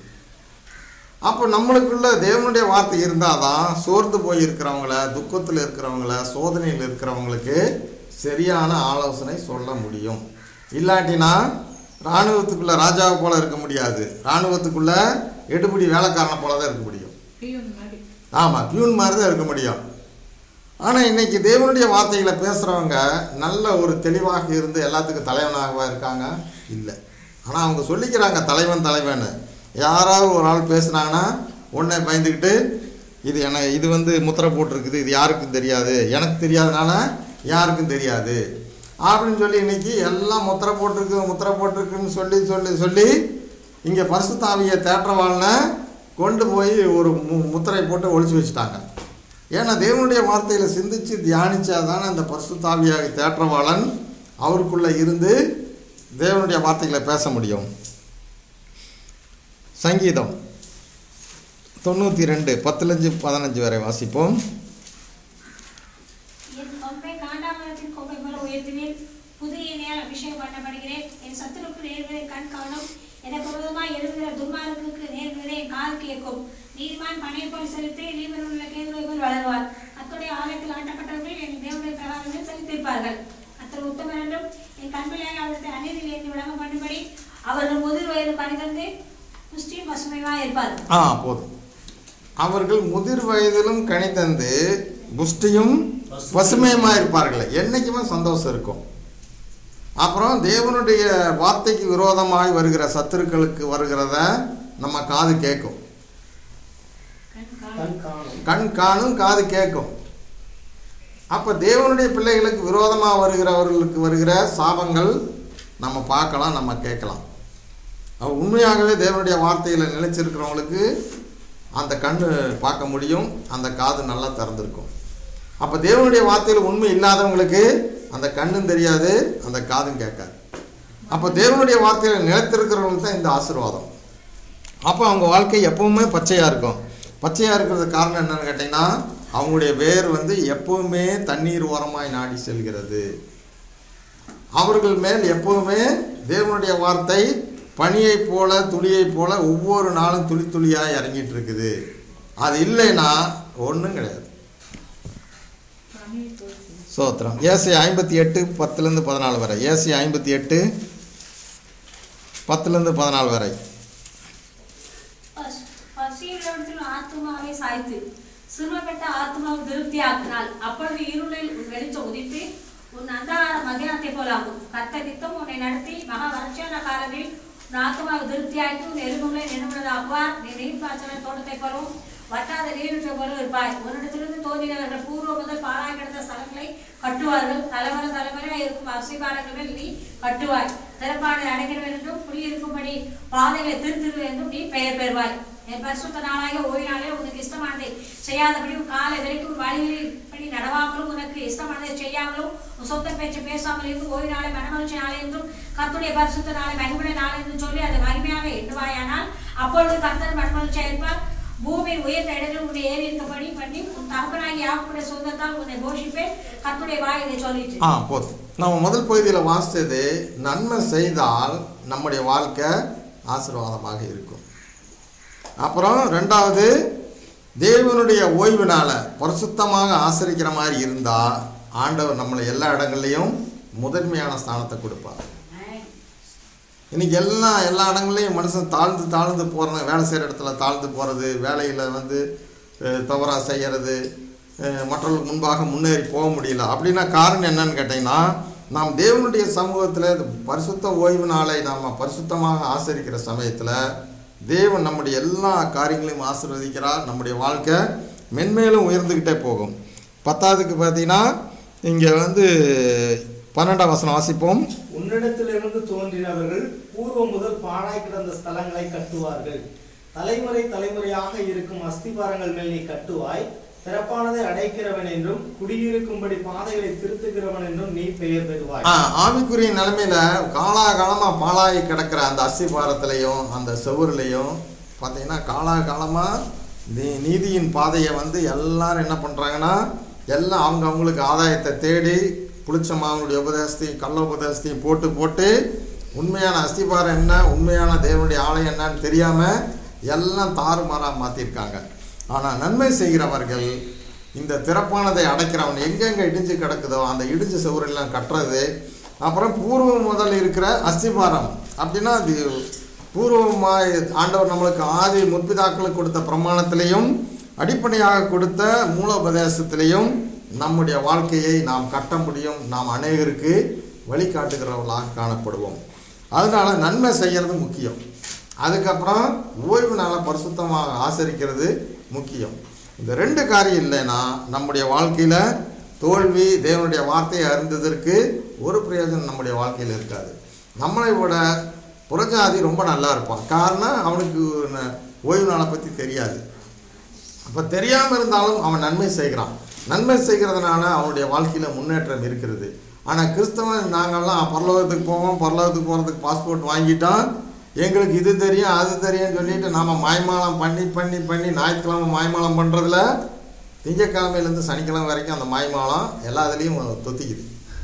அப்போ நம்மளுக்குள்ள தேவனுடைய வார்த்தை இருந்தால் தான் சோர்ந்து போய் இருக்கிறவங்கள துக்கத்தில் இருக்கிறவங்கள சோதனையில் இருக்கிறவங்களுக்கு சரியான ஆலோசனை சொல்ல முடியும் இல்லாட்டினா இராணுவத்துக்குள்ள ராஜாவை போல இருக்க முடியாது இராணுவத்துக்குள்ள எடுபடி வேலைக்காரனை போல தான் இருக்க முடியும் பியூன் மாதிரி ஆமாம் பியூன் மாதிரி தான் இருக்க முடியும் ஆனால் இன்னைக்கு தேவனுடைய வார்த்தைகளை பேசுகிறவங்க நல்ல ஒரு தெளிவாக இருந்து எல்லாத்துக்கும் தலைவனாகவா இருக்காங்க இல்லை ஆனால் அவங்க சொல்லிக்கிறாங்க தலைவன் தலைவன் யாராவது ஒரு ஆள் பேசுனாங்கன்னா உடனே பயந்துக்கிட்டு இது என இது வந்து முத்திரை போட்டிருக்குது இது யாருக்கும் தெரியாது எனக்கு தெரியாதனால யாருக்கும் தெரியாது அப்படின்னு சொல்லி இன்னைக்கு எல்லாம் முத்திரை போட்டிருக்கு முத்திரை போட்டிருக்குன்னு சொல்லி சொல்லி சொல்லி இங்கே பரிசுத்தாவிய தேற்றவாளனை கொண்டு போய் ஒரு மு முத்திரை போட்டு ஒழிச்சு வச்சுட்டாங்க ஏன்னா தேவனுடைய வார்த்தையில சிந்திச்சு தியானிச்சாதானே அந்த பரிசுத்தாவியாக தேற்றவாளன் அவருக்குள்ள இருந்து தேவனுடைய வார்த்தைகளை பேச முடியும் சங்கீதம் தொண்ணூற்றி ரெண்டு பத்துலஞ்சு பதினஞ்சு வரை வாசிப்போம் என் கொம்பை காண்டாமரத்தின் கொம்பை போல உயர்த்துவேன் புதிய எண்ணெயால் அபிஷேகம் பண்ணப்படுகிறேன் என் சத்துருக்கு நேர்வதை கண் காணும் எனக்கு விரோதமாய் எழுதுகிற துன்மார்க்குக்கு நேர்வதை என் கால் கேட்கும் நீதிமான் பனையை போல் செலுத்தி நீதிமன்ற உள்ள கேதுவை போல் வளருவார் அத்துடைய ஆலயத்தில் ஆட்டப்பட்டவர்கள் என் தேவனுடைய பிரகாரங்கள் செலுத்தியிருப்பார்கள் அத்தனை உத்தமர் என்றும் என் கண்பிள்ளையாக அவர்களை அநீதியில் இருந்து விளங்க பண்ணும்படி அவர்கள் முதிர் வயது பணிதந்து புஷ்டியும் பசுமையுமாக இருப்பார்கள் ஆ போதும் அவர்கள் முதிர் வயதிலும் கனிதந்து புஷ்டியும் பசுமையுமா இருப்பார்கள் என்னைக்குமே சந்தோஷம் இருக்கும் அப்புறம் தேவனுடைய வார்த்தைக்கு விரோதமாய் வருகிற சத்துருக்களுக்கு வருகிறத நம்ம காது கேட்கும் கண் காணும். கண் காணும் கண் காணும் காது கேட்கும் அப்போ தேவனுடைய பிள்ளைகளுக்கு விரோதமாக வருகிறவர்களுக்கு வருகிற சாபங்கள் நம்ம பார்க்கலாம் நம்ம கேட்கலாம் அவ உண்மையாகவே தேவனுடைய வார்த்தையில் நிலைச்சிருக்கிறவங்களுக்கு அந்த கண் பார்க்க முடியும் அந்த காது நல்லா திறந்திருக்கும் அப்போ தேவனுடைய வார்த்தையில் உண்மை இல்லாதவங்களுக்கு அந்த கண்ணும் தெரியாது அந்த காதும் கேட்காது அப்போ தேவனுடைய வார்த்தையில் நிலைத்திருக்கிறவங்களுக்கு தான் இந்த ஆசீர்வாதம் அப்போ அவங்க வாழ்க்கை எப்பவுமே பச்சையாக இருக்கும் பச்சையாக இருக்கிறது காரணம் என்னன்னு கேட்டிங்கன்னா அவங்களுடைய வேர் வந்து எப்பவுமே தண்ணீர் ஓரமாய் நாடி செல்கிறது அவர்கள் மேல் எப்பவுமே தேவனுடைய வார்த்தை பனியைப் போல துளியைப் போல ஒவ்வொரு நாளும் துளி துளியாக இறங்கிட்டு இருக்குது அது இல்லைன்னா ஒன்றும் கிடையாது பனி தோற்று. சோத்திரம் ஏசி ஐம்பத்தி எட்டு பத்துலேருந்து பதினாலு வரை ஏசி ஐம்பத்தி எட்டு பத்துலேருந்து பதினாலு வரை பசு- பசியுள்ளவற்றில் ஆத்துமாவை சாய்த்து சிறுமப்பட்ட ஆத்துமாவை திருப்தி ஆக்கினாள் அப்பொழுது இருளில் உன் வெளிச்சம் உதித்து உன் அந்தார மதியானத்தை போலாகும் கத்த நித்தம் உன்னை நடத்தி மகா வறட்சியான காலத்தில் உன் ஆத்துமாவை திருப்தியாக்கி உன் எலும்புகளை நினைவுள்ளதாக்குவார் நீ நீர் பாய்ச்சல தோட்டத்தை போலவும் வட்டாத நீருற்றை போல இருப்பாய் உன்னிடத்திலிருந்து தோன்றினவர்கள் பூர்வ முதல் பாழாய் கிடந்த ஸ்தலங்களை கட்டுவார்கள் தலைமுறை தலைமுறையாக இருக்கும் அசிபாரங்கள் மேல் நீ கட்டுவாய் திறப்பாடு அடைகிறவன் என்றும் குடியிருக்கும்படி பாதைகளை திருத்திரு என்றும் நீ பெயர் பெறுவாய் என் பரிசுத்த நாளாக ஓய்நாளே உனக்கு இஷ்டமானதை செய்யாதபடி உன் காலை வரைக்கும் வழிகளில் படி நடவாமலும் உனக்கு இஷ்டமானதை செய்யாமலும் உன் சொந்த பேச்சு பேசாமல் இருந்து ஓய்நாளை மனமகிழ்ச்சி நாளை என்றும் கர்த்தருடைய பரிசுத்த நாளை மகிமுடைய நாளை என்று சொல்லி அதை மகிமையாக எண்ணுவாயானால் அப்பொழுது கர்த்தர் மனமகிழ்ச்சியாக இருப்பார் பூமியின் உயர்ந்த இடங்களில் உன்னை ஏறி இருக்கபடி பண்ணி உன் தகப்பனாகி யாவுடைய சொந்தத்தால் உன்னை போஷிப்பேன் கர்த்தருடைய வாய் இதை சொல்லிட்டு ஆ போதும் நம்ம முதல் பகுதியில் வாசித்தது நன்மை செய்தால் நம்முடைய வாழ்க்கை ஆசீர்வாதமாக இருக்கும் அப்புறம் ரெண்டாவது தேவனுடைய ஓய்வு நாளை பரிசுத்தமாக ஆசரிக்கிற மாதிரி இருந்தால் ஆண்டவர் நம்மளை எல்லா இடங்கள்லையும் முதன்மையான ஸ்தானத்தை கொடுப்பார் இன்னைக்கு எல்லாம் எல்லா இடங்கள்லையும் மனுஷன் தாழ்ந்து தாழ்ந்து போகிற வேலை செய்கிற இடத்துல தாழ்ந்து போகிறது வேலையில் வந்து தவறாக செய்கிறது மற்றவர்களுக்கு முன்பாக முன்னேறி போக முடியல அப்படின்னா காரணம் என்னன்னு கேட்டிங்கன்னா நாம் தேவனுடைய சமூகத்தில் இந்த பரிசுத்த ஓய்வு நாளை நாம் பரிசுத்தமாக ஆசரிக்கிற சமயத்தில் தேவன் நம்முடைய எல்லா காரியங்களையும் ஆசீர்வதிக்கிறார் நம்முடைய வாழ்க்கை மென்மேலும் உயர்ந்துக்கிட்டே போகும் பத்தாவதுக்கு பார்த்தீங்கன்னா இங்கே வந்து பன்னெண்டாம் வசனம் வாசிப்போம் உன்னிடத்திலிருந்து தோன்றினவர்கள் பூர்வம் முதல் பாழாய் கிடந்த ஸ்தலங்களை கட்டுவார்கள் தலைமுறை தலைமுறையாக இருக்கும் அஸ்திபாரங்கள் மேல் நீ கட்டுவாய் சிறப்பானதை அடைக்கிறவன் என்றும் குடியிருக்கும்படி பாதைகளை திருத்துகிறவன் என்றும் நீ பெயர் பெறுவாய் ஆ, ஆவிக்குரிய நிலைமையில காலாகாலமாக பாழாகி கிடக்கிற அந்த அஸ்திபாரத்திலையும் அந்த செவுருலையும் பார்த்தீங்கன்னா காலாகாலமாக நீ நீதியின் பாதையை வந்து எல்லாரும் என்ன பண்ணுறாங்கன்னா எல்லாம் அவங்க அவங்களுக்கு ஆதாயத்தை தேடி புளிச்சமாவனுடைய உபதேசத்தையும் கள்ள உபதேசத்தையும் போட்டு போட்டு உண்மையான அஸ்திபாரம் என்ன உண்மையான தேவனுடைய ஆலயம் என்னன்னு தெரியாமல் எல்லாம் தாறுமாறாக மாற்றிருக்காங்க ஆனால் நன்மை செய்கிறவர்கள் இந்த திறப்பானதை அடைக்கிறவன் எங்கெங்கே இடிஞ்சு கிடக்குதோ அந்த இடிஞ்ச சுவரெல்லாம் கட்டுறது அப்புறம் பூர்வம் முதல் இருக்கிற அஸ்திபாரம் அப்படின்னா அது பூர்வமாக ஆண்டவர் நம்மளுக்கு ஆதி முற்பிதாக்களுக்கு கொடுத்த பிரமாணத்திலையும் அடிப்படையாக கொடுத்த மூலோபதேசத்திலையும் நம்முடைய வாழ்க்கையை நாம் கட்ட முடியும் நாம் அநேகருக்கு வழிகாட்டுகிறவர்களாக காணப்படுவோம் அதனால நன்மை செய்கிறது முக்கியம் அதுக்கப்புறம் ஓய்வு நாளை பரிசுத்தமாக ஆசரிக்கிறது முக்கியம் இந்த ரெண்டு காரியம் இல்லைன்னா நம்முடைய வாழ்க்கையில் தோல்வி தேவனுடைய வார்த்தையை அறிந்ததற்கு ஒரு பிரயோஜனம் நம்முடைய வாழ்க்கையில் இருக்காது நம்மளை விட புறஜாதி ரொம்ப நல்லா இருப்பான் காரணம் அவனுக்கு ந- ஓய்வு நாளை பற்றி தெரியாது அப்போ தெரியாமல் இருந்தாலும் அவன் நன்மை செய்கிறான் நன்மை செய்கிறதுனால அவனுடைய வாழ்க்கையில் முன்னேற்றம் இருக்கிறது ஆனால் கிறிஸ்தவன் நாங்கள்லாம் பரலோகத்துக்கு போவோம் பரலோகத்துக்கு போகிறதுக்கு பாஸ்போர்ட் வாங்கிட்டோம் எங்களுக்கு இது தெரியும் அது தெரியும்னு சொல்லிட்டு நாம் மாய்மாலம் பண்ணி பண்ணி பண்ணி ஞாயிற்றுக்கிழமை மாய்மாலம் பண்ணுறதுல திங்கக்கிழமையிலேருந்து சனிக்கிழமை வரைக்கும் அந்த மாய்மாலம் எல்லா இதுலேயும் தொத்திக்குது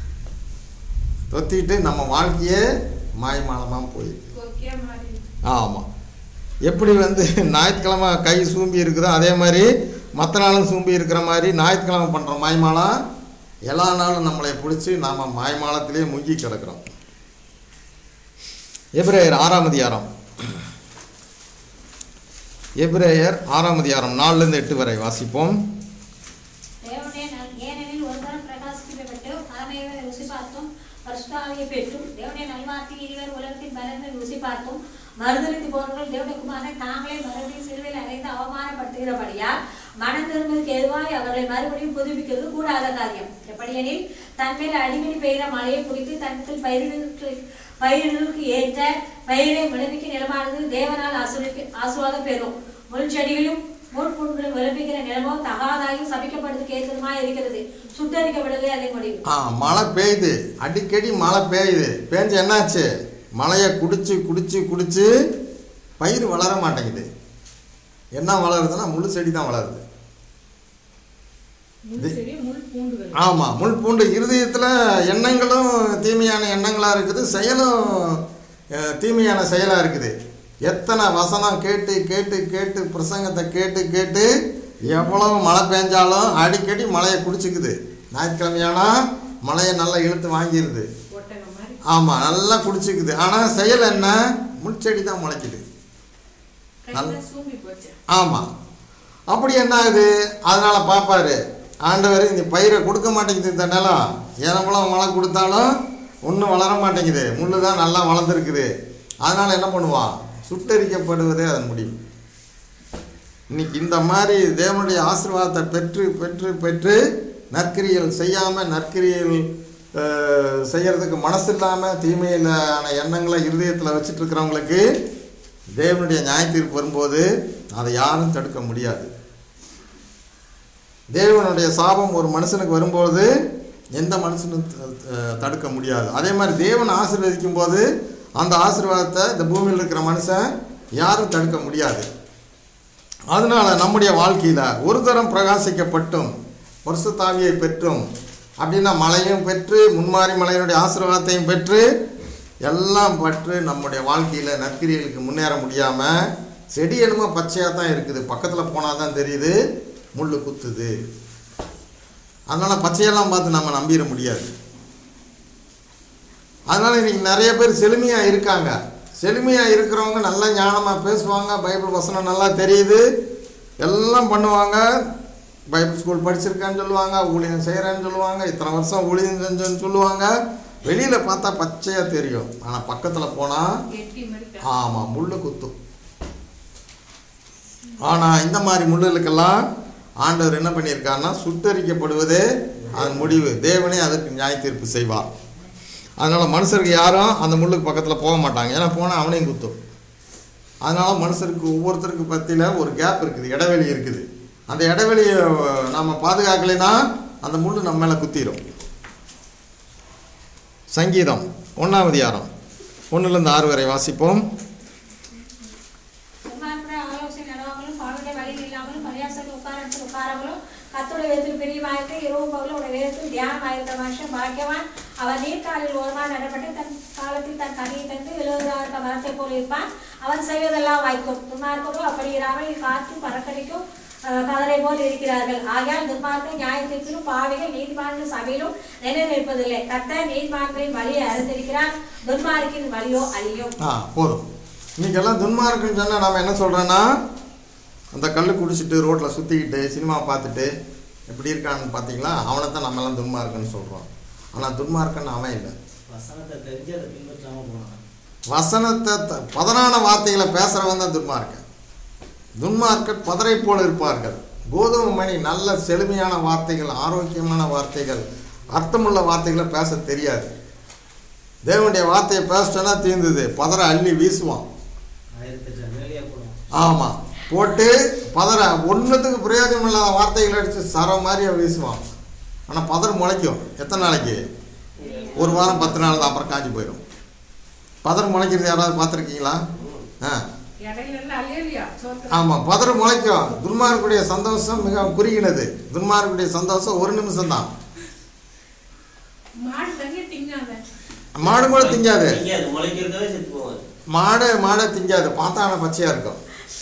தொத்திட்டு நம்ம வாழ்க்கையே மாய்மாலமாக போயிடுது கொக்கியா மாறி ஆமாம் எப்படி வந்து ஞாயிற்றுக்கிழமை கை சூம்பி இருக்குதோ அதே மாதிரி மற்ற நாளும் சூம்பி இருக்கிற மாதிரி ஞாயிற்றுக்கிழமை பண்ணுற மாய்மாலம் எல்லா நாளும் நம்மளை பிடிச்சி நாம் மாய்மாலத்திலே முங்கி கிடக்கிறோம் எபிரேயர் ஆறாம் அதிகாரம் எபிரேயர் ஆறாம் அதிகாரம் நாலுலேருந்து எட்டு வரை வாசிப்போம் தேவனுடைய நல்- ஏனெனில் ஒருவரும் பிரகாசிக்கப்பட்டு பரமையை ருசி பார்த்தும் பரிசுத்தாவியை பெற்றும் தேவனுடைய நல்வார்த்தை இருவர் உலகத்தின் பலனை ருசி பார்த்தும் மறுதளித்து போனவர்கள் தேவனுடைய குமாரனை தாங்களே மறுபடியும் சிலுவையில் அறைந்து அவமானப்படுத்துகிறபடியால் மனம் திரும்புவதற்கு எதுவாய் அவர்களை மறுபடியும் புதுப்பிக்கிறது கூடாத காரியம் எப்படியெனில் தன்மேல் அடிக்கடி பெய்கிற மழையை குடித்து தனத்தில் பயிர்களுக்கு பயிர்களுக்கு ஏற்ற பயிரை விளைவிக்க நிலமானது தேவனால் ஆசிரியக்க ஆசீர்வாதம் பெறும் முள் செடிகளையும் முட்புண்களை விளைவிக்கிற நிலமோ தகாதாயும் சபிக்கப்படுவதற்கு ஏற்றதுமாய் இருக்கிறது சுத்தரிக்கப்படுவதே அதை முடிவு ஆ மழை பெய்யுது அடிக்கடி மழை பெய்யுது பேஞ்சு என்னாச்சு மழையை குடிச்சு குடிச்சு குடிச்சு பயிர் வளர மாட்டேங்குது என்ன வளருதுன்னா முழு செடி தான் வளருது முள் செடி முள் பூண்டுகள் ஆமாம் முள் பூண்டு இருதயத்தில் எண்ணங்களும் தீமையான எண்ணங்களாக இருக்குது செயலும் அஹ், தீமையான செயலாக இருக்குது எத்தனை வசனம் கேட்டு கேட்டு கேட்டு பிரசங்கத்தை கேட்டு கேட்டு எவ்வளவு மழை பெஞ்சாலும் அடிக்கடி மழையை குடிச்சுக்குது ஞாயிற்றுக்கிழமையானா மழையை நல்லா இழுத்து வாங்கிடுது ஒட்டகம் மாதிரி ஆமாம் நல்லா குடிச்சுக்குது ஆனால் செயல் என்ன முள்செடி தான் முளைக்குது கையில சூம்பி போச்சு ஆமாம் அப்படி என்ன ஆகுது அதனால் பார்ப்பாரு ஆண்டவர் இந்த பயிரை கொடுக்க மாட்டேங்குது இந்த நிலம் எவ்வளோ மழை கொடுத்தாலும் ஒன்றும் வளர மாட்டேங்குது முள்ளு தான் நல்லா வளர்ந்துருக்குது அதனால் என்ன பண்ணுவான் சுட்டரிக்கப்படுவதே அதன் முடிவு இன்னைக்கு இந்த மாதிரி தேவனுடைய ஆசீர்வாதத்தை பெற்று பெற்று பெற்று நற்கிரியல் செய்யாமல் நற்கிரியல் அஹ், செய்யறதுக்கு மனசு இல்லாமல் தீமையிலான எண்ணங்களை இருதயத்தில் வச்சுட்டு இருக்கிறவங்களுக்கு தேவனுடைய நியாயத்தீர்ப்பு வரும்போது அதை யாரும் தடுக்க முடியாது தேவனுடைய சாபம் ஒரு மனுஷனுக்கு வரும்போது எந்த மனுஷனும் த- த- தடுக்க முடியாது அதே மாதிரி தேவன் ஆசீர்வதிக்கும் போது அந்த ஆசீர்வாதத்தை இந்த பூமியில் இருக்கிற மனுஷன் யாரும் தடுக்க முடியாது அதனால நம்முடைய வாழ்க்கையில் ஒரு தரம் பிரகாசிக்கப்பட்டும் பரிசுத்தாவியை பெற்றும் அப்படின்னா மழையும் பெற்று முன்மாரி மலையினுடைய ஆசீர்வாதத்தையும் பெற்று எல்லாம் பற்று நம்முடைய வாழ்க்கையில் நற்கிரியலுக்கு முன்னேற முடியாமல் செடி என்னமோ பச்சையாக தான் இருக்குது பக்கத்தில் போனால் தான் தெரியுது முள் குத்துது அதனால் பச்சையெல்லாம் பார்த்து நம்ம நம்பிட முடியாது அதனால் இன்னைக்கு நிறைய பேர் செழுமையாக இருக்காங்க செழுமையாக இருக்கிறவங்க நல்லா ஞானமாக பேசுவாங்க பைபிள் வசனம் நல்லா தெரியுது எல்லாம் பண்ணுவாங்க பைபிள் ஸ்கூல் படிச்சிருக்கேன்னு சொல்லுவாங்க ஊழியம் செய்கிறேன்னு சொல்லுவாங்க இத்தனை வருஷம் ஊழியம் செஞ்சேன்னு சொல்லுவாங்க வெளியில் பார்த்தா பச்சையாக தெரியும் ஆனால் பக்கத்தில் போனால் எட்டி மறுக்க ஆமாம் முள்ளு குத்தும் ஆனால் இந்த மாதிரி முள்ளுகளுக்கெல்லாம் ஆண்டவர் என்ன பண்ணியிருக்காருன்னா சுட்டரிக்கப்படுவதே அதன் முடிவு தேவனே அதற்கு நியாய தீர்ப்பு செய்வார் அதனால் மனுஷருக்கு யாரும் அந்த முள்ளுக்கு பக்கத்தில் போக மாட்டாங்க ஏன்னா போனால் அவனையும் குத்தும் அதனால் மனுஷருக்கு ஒவ்வொருத்தருக்கு பற்றியில் ஒரு கேப் இருக்குது இடைவெளி இருக்குது அந்த இடைவெளியை நாம் பாதுகாக்கலைன்னா அந்த முள் நம்ம மேலே குத்திரும் சங்கீதம் ஒன்றாவது யாரம் ஒன்றுலேருந்து ஆறு வரை வாசிப்போம் துன்மார்க்கருடைய ஆலோசனை நடவாமலும் பாவனுடைய வழியில் இல்லாமலும் பரியாசத்தில் உட்கார இடத்தில் உட்காராமலும் கர்த்தருடைய வேதத்தில் பிரியமாயிருக்கு இரவு பகலும் உடைய வேதத்தில் தியானமாயிருந்த மனுஷன் பாக்கியவான் அவன் நீர்க்காலில் ஓரமாக நடப்பட்டு தன் காலத்தில் தன் கனியை தந்து எழுபதாயிரம் மரத்தை போல இருப்பான் அவன் செய்வதெல்லாம் வாய்க்கும் துன்மார்க்கரோ அப்படி இராமல் காற்றும் பறக்கடிக்கும் அஹ், கதரை போல் இருக்கிறார்கள் ஆகையால் துன்மார்க்கர் நியாயத்திற்கும் பாவிகள் நீதிமான்கள் சபையிலும் நிலை நிற்பதில்லை கர்த்தர் நீதிமான்களின் வழியை அறிந்திருக்கிறான் துன்மார்க்கின் வழியோ அழியும் ஆ போதும் இன்னைக்கெல்லாம் துன்மார்க்குன்னு சொன்னால் நம்ம என்ன சொல்கிறோன்னா அந்த கல் குடிச்சிட்டு ரோட்டில் சுற்றிக்கிட்டு சினிமா பார்த்துட்டு எப்படி இருக்கான்னு பார்த்தீங்களா அவனை தான் நம்மலாம் துன்மார்க்குன்னு சொல்கிறோம் ஆனால் துன்மார்க்கன் அவன் இல்லை வசனத்தை தெரிஞ்சு அதை பின்பற்றாம போனான் வசனத்தை த- பதறான வார்த்தைகளை பேசுகிறவன் தான் துன்மார்க்கன் துன்மார்க்கர் பதரை போல இருப்பார்கள் கோதுமை மணி நல்ல செழுமையான வார்த்தைகள் ஆரோக்கியமான வார்த்தைகள் அர்த்தமுள்ள வார்த்தைகளை பேச தெரியாது தேவனுடைய வார்த்தையை பேசிட்டோன்னா தீர்ந்தது பதற அள்ளி வீசுவான் ஆயிரத்தெட்டு வேலையா போடும் ஆமாம் போட்டு பதற ஒன்றுத்துக்கு பிரயோஜனம் இல்லாத வார்த்தைகளை அடித்து சர மாதிரி அவன் வீசுவான் ஆனால் பதர் முளைக்கும் எத்தனை நாளைக்கு ஒரு வாரம் பத்து நாள் தான் அப்புறம் காஞ்சி போயிடும் பதர் முளைக்கிறது யாராவது பார்த்துருக்கீங்களா ஆ இடையில எல்லாம் அழியலையா சோத்திரம் ஆமாம் பதர் முளைக்கும் துன்மார்க்குடைய சந்தோஷம் மிக குறுகினது துன்மார்க்குடைய சந்தோஷம் ஒரு நிமிஷம் தான் மாடு தண்ணி திங்காத மாடு கூட திங்காது இங்க அது முளைக்கிறதுக்காக செத்து போவாது மாடு மாடை திங்காது பார்த்தான பச்சையாக இருக்கும்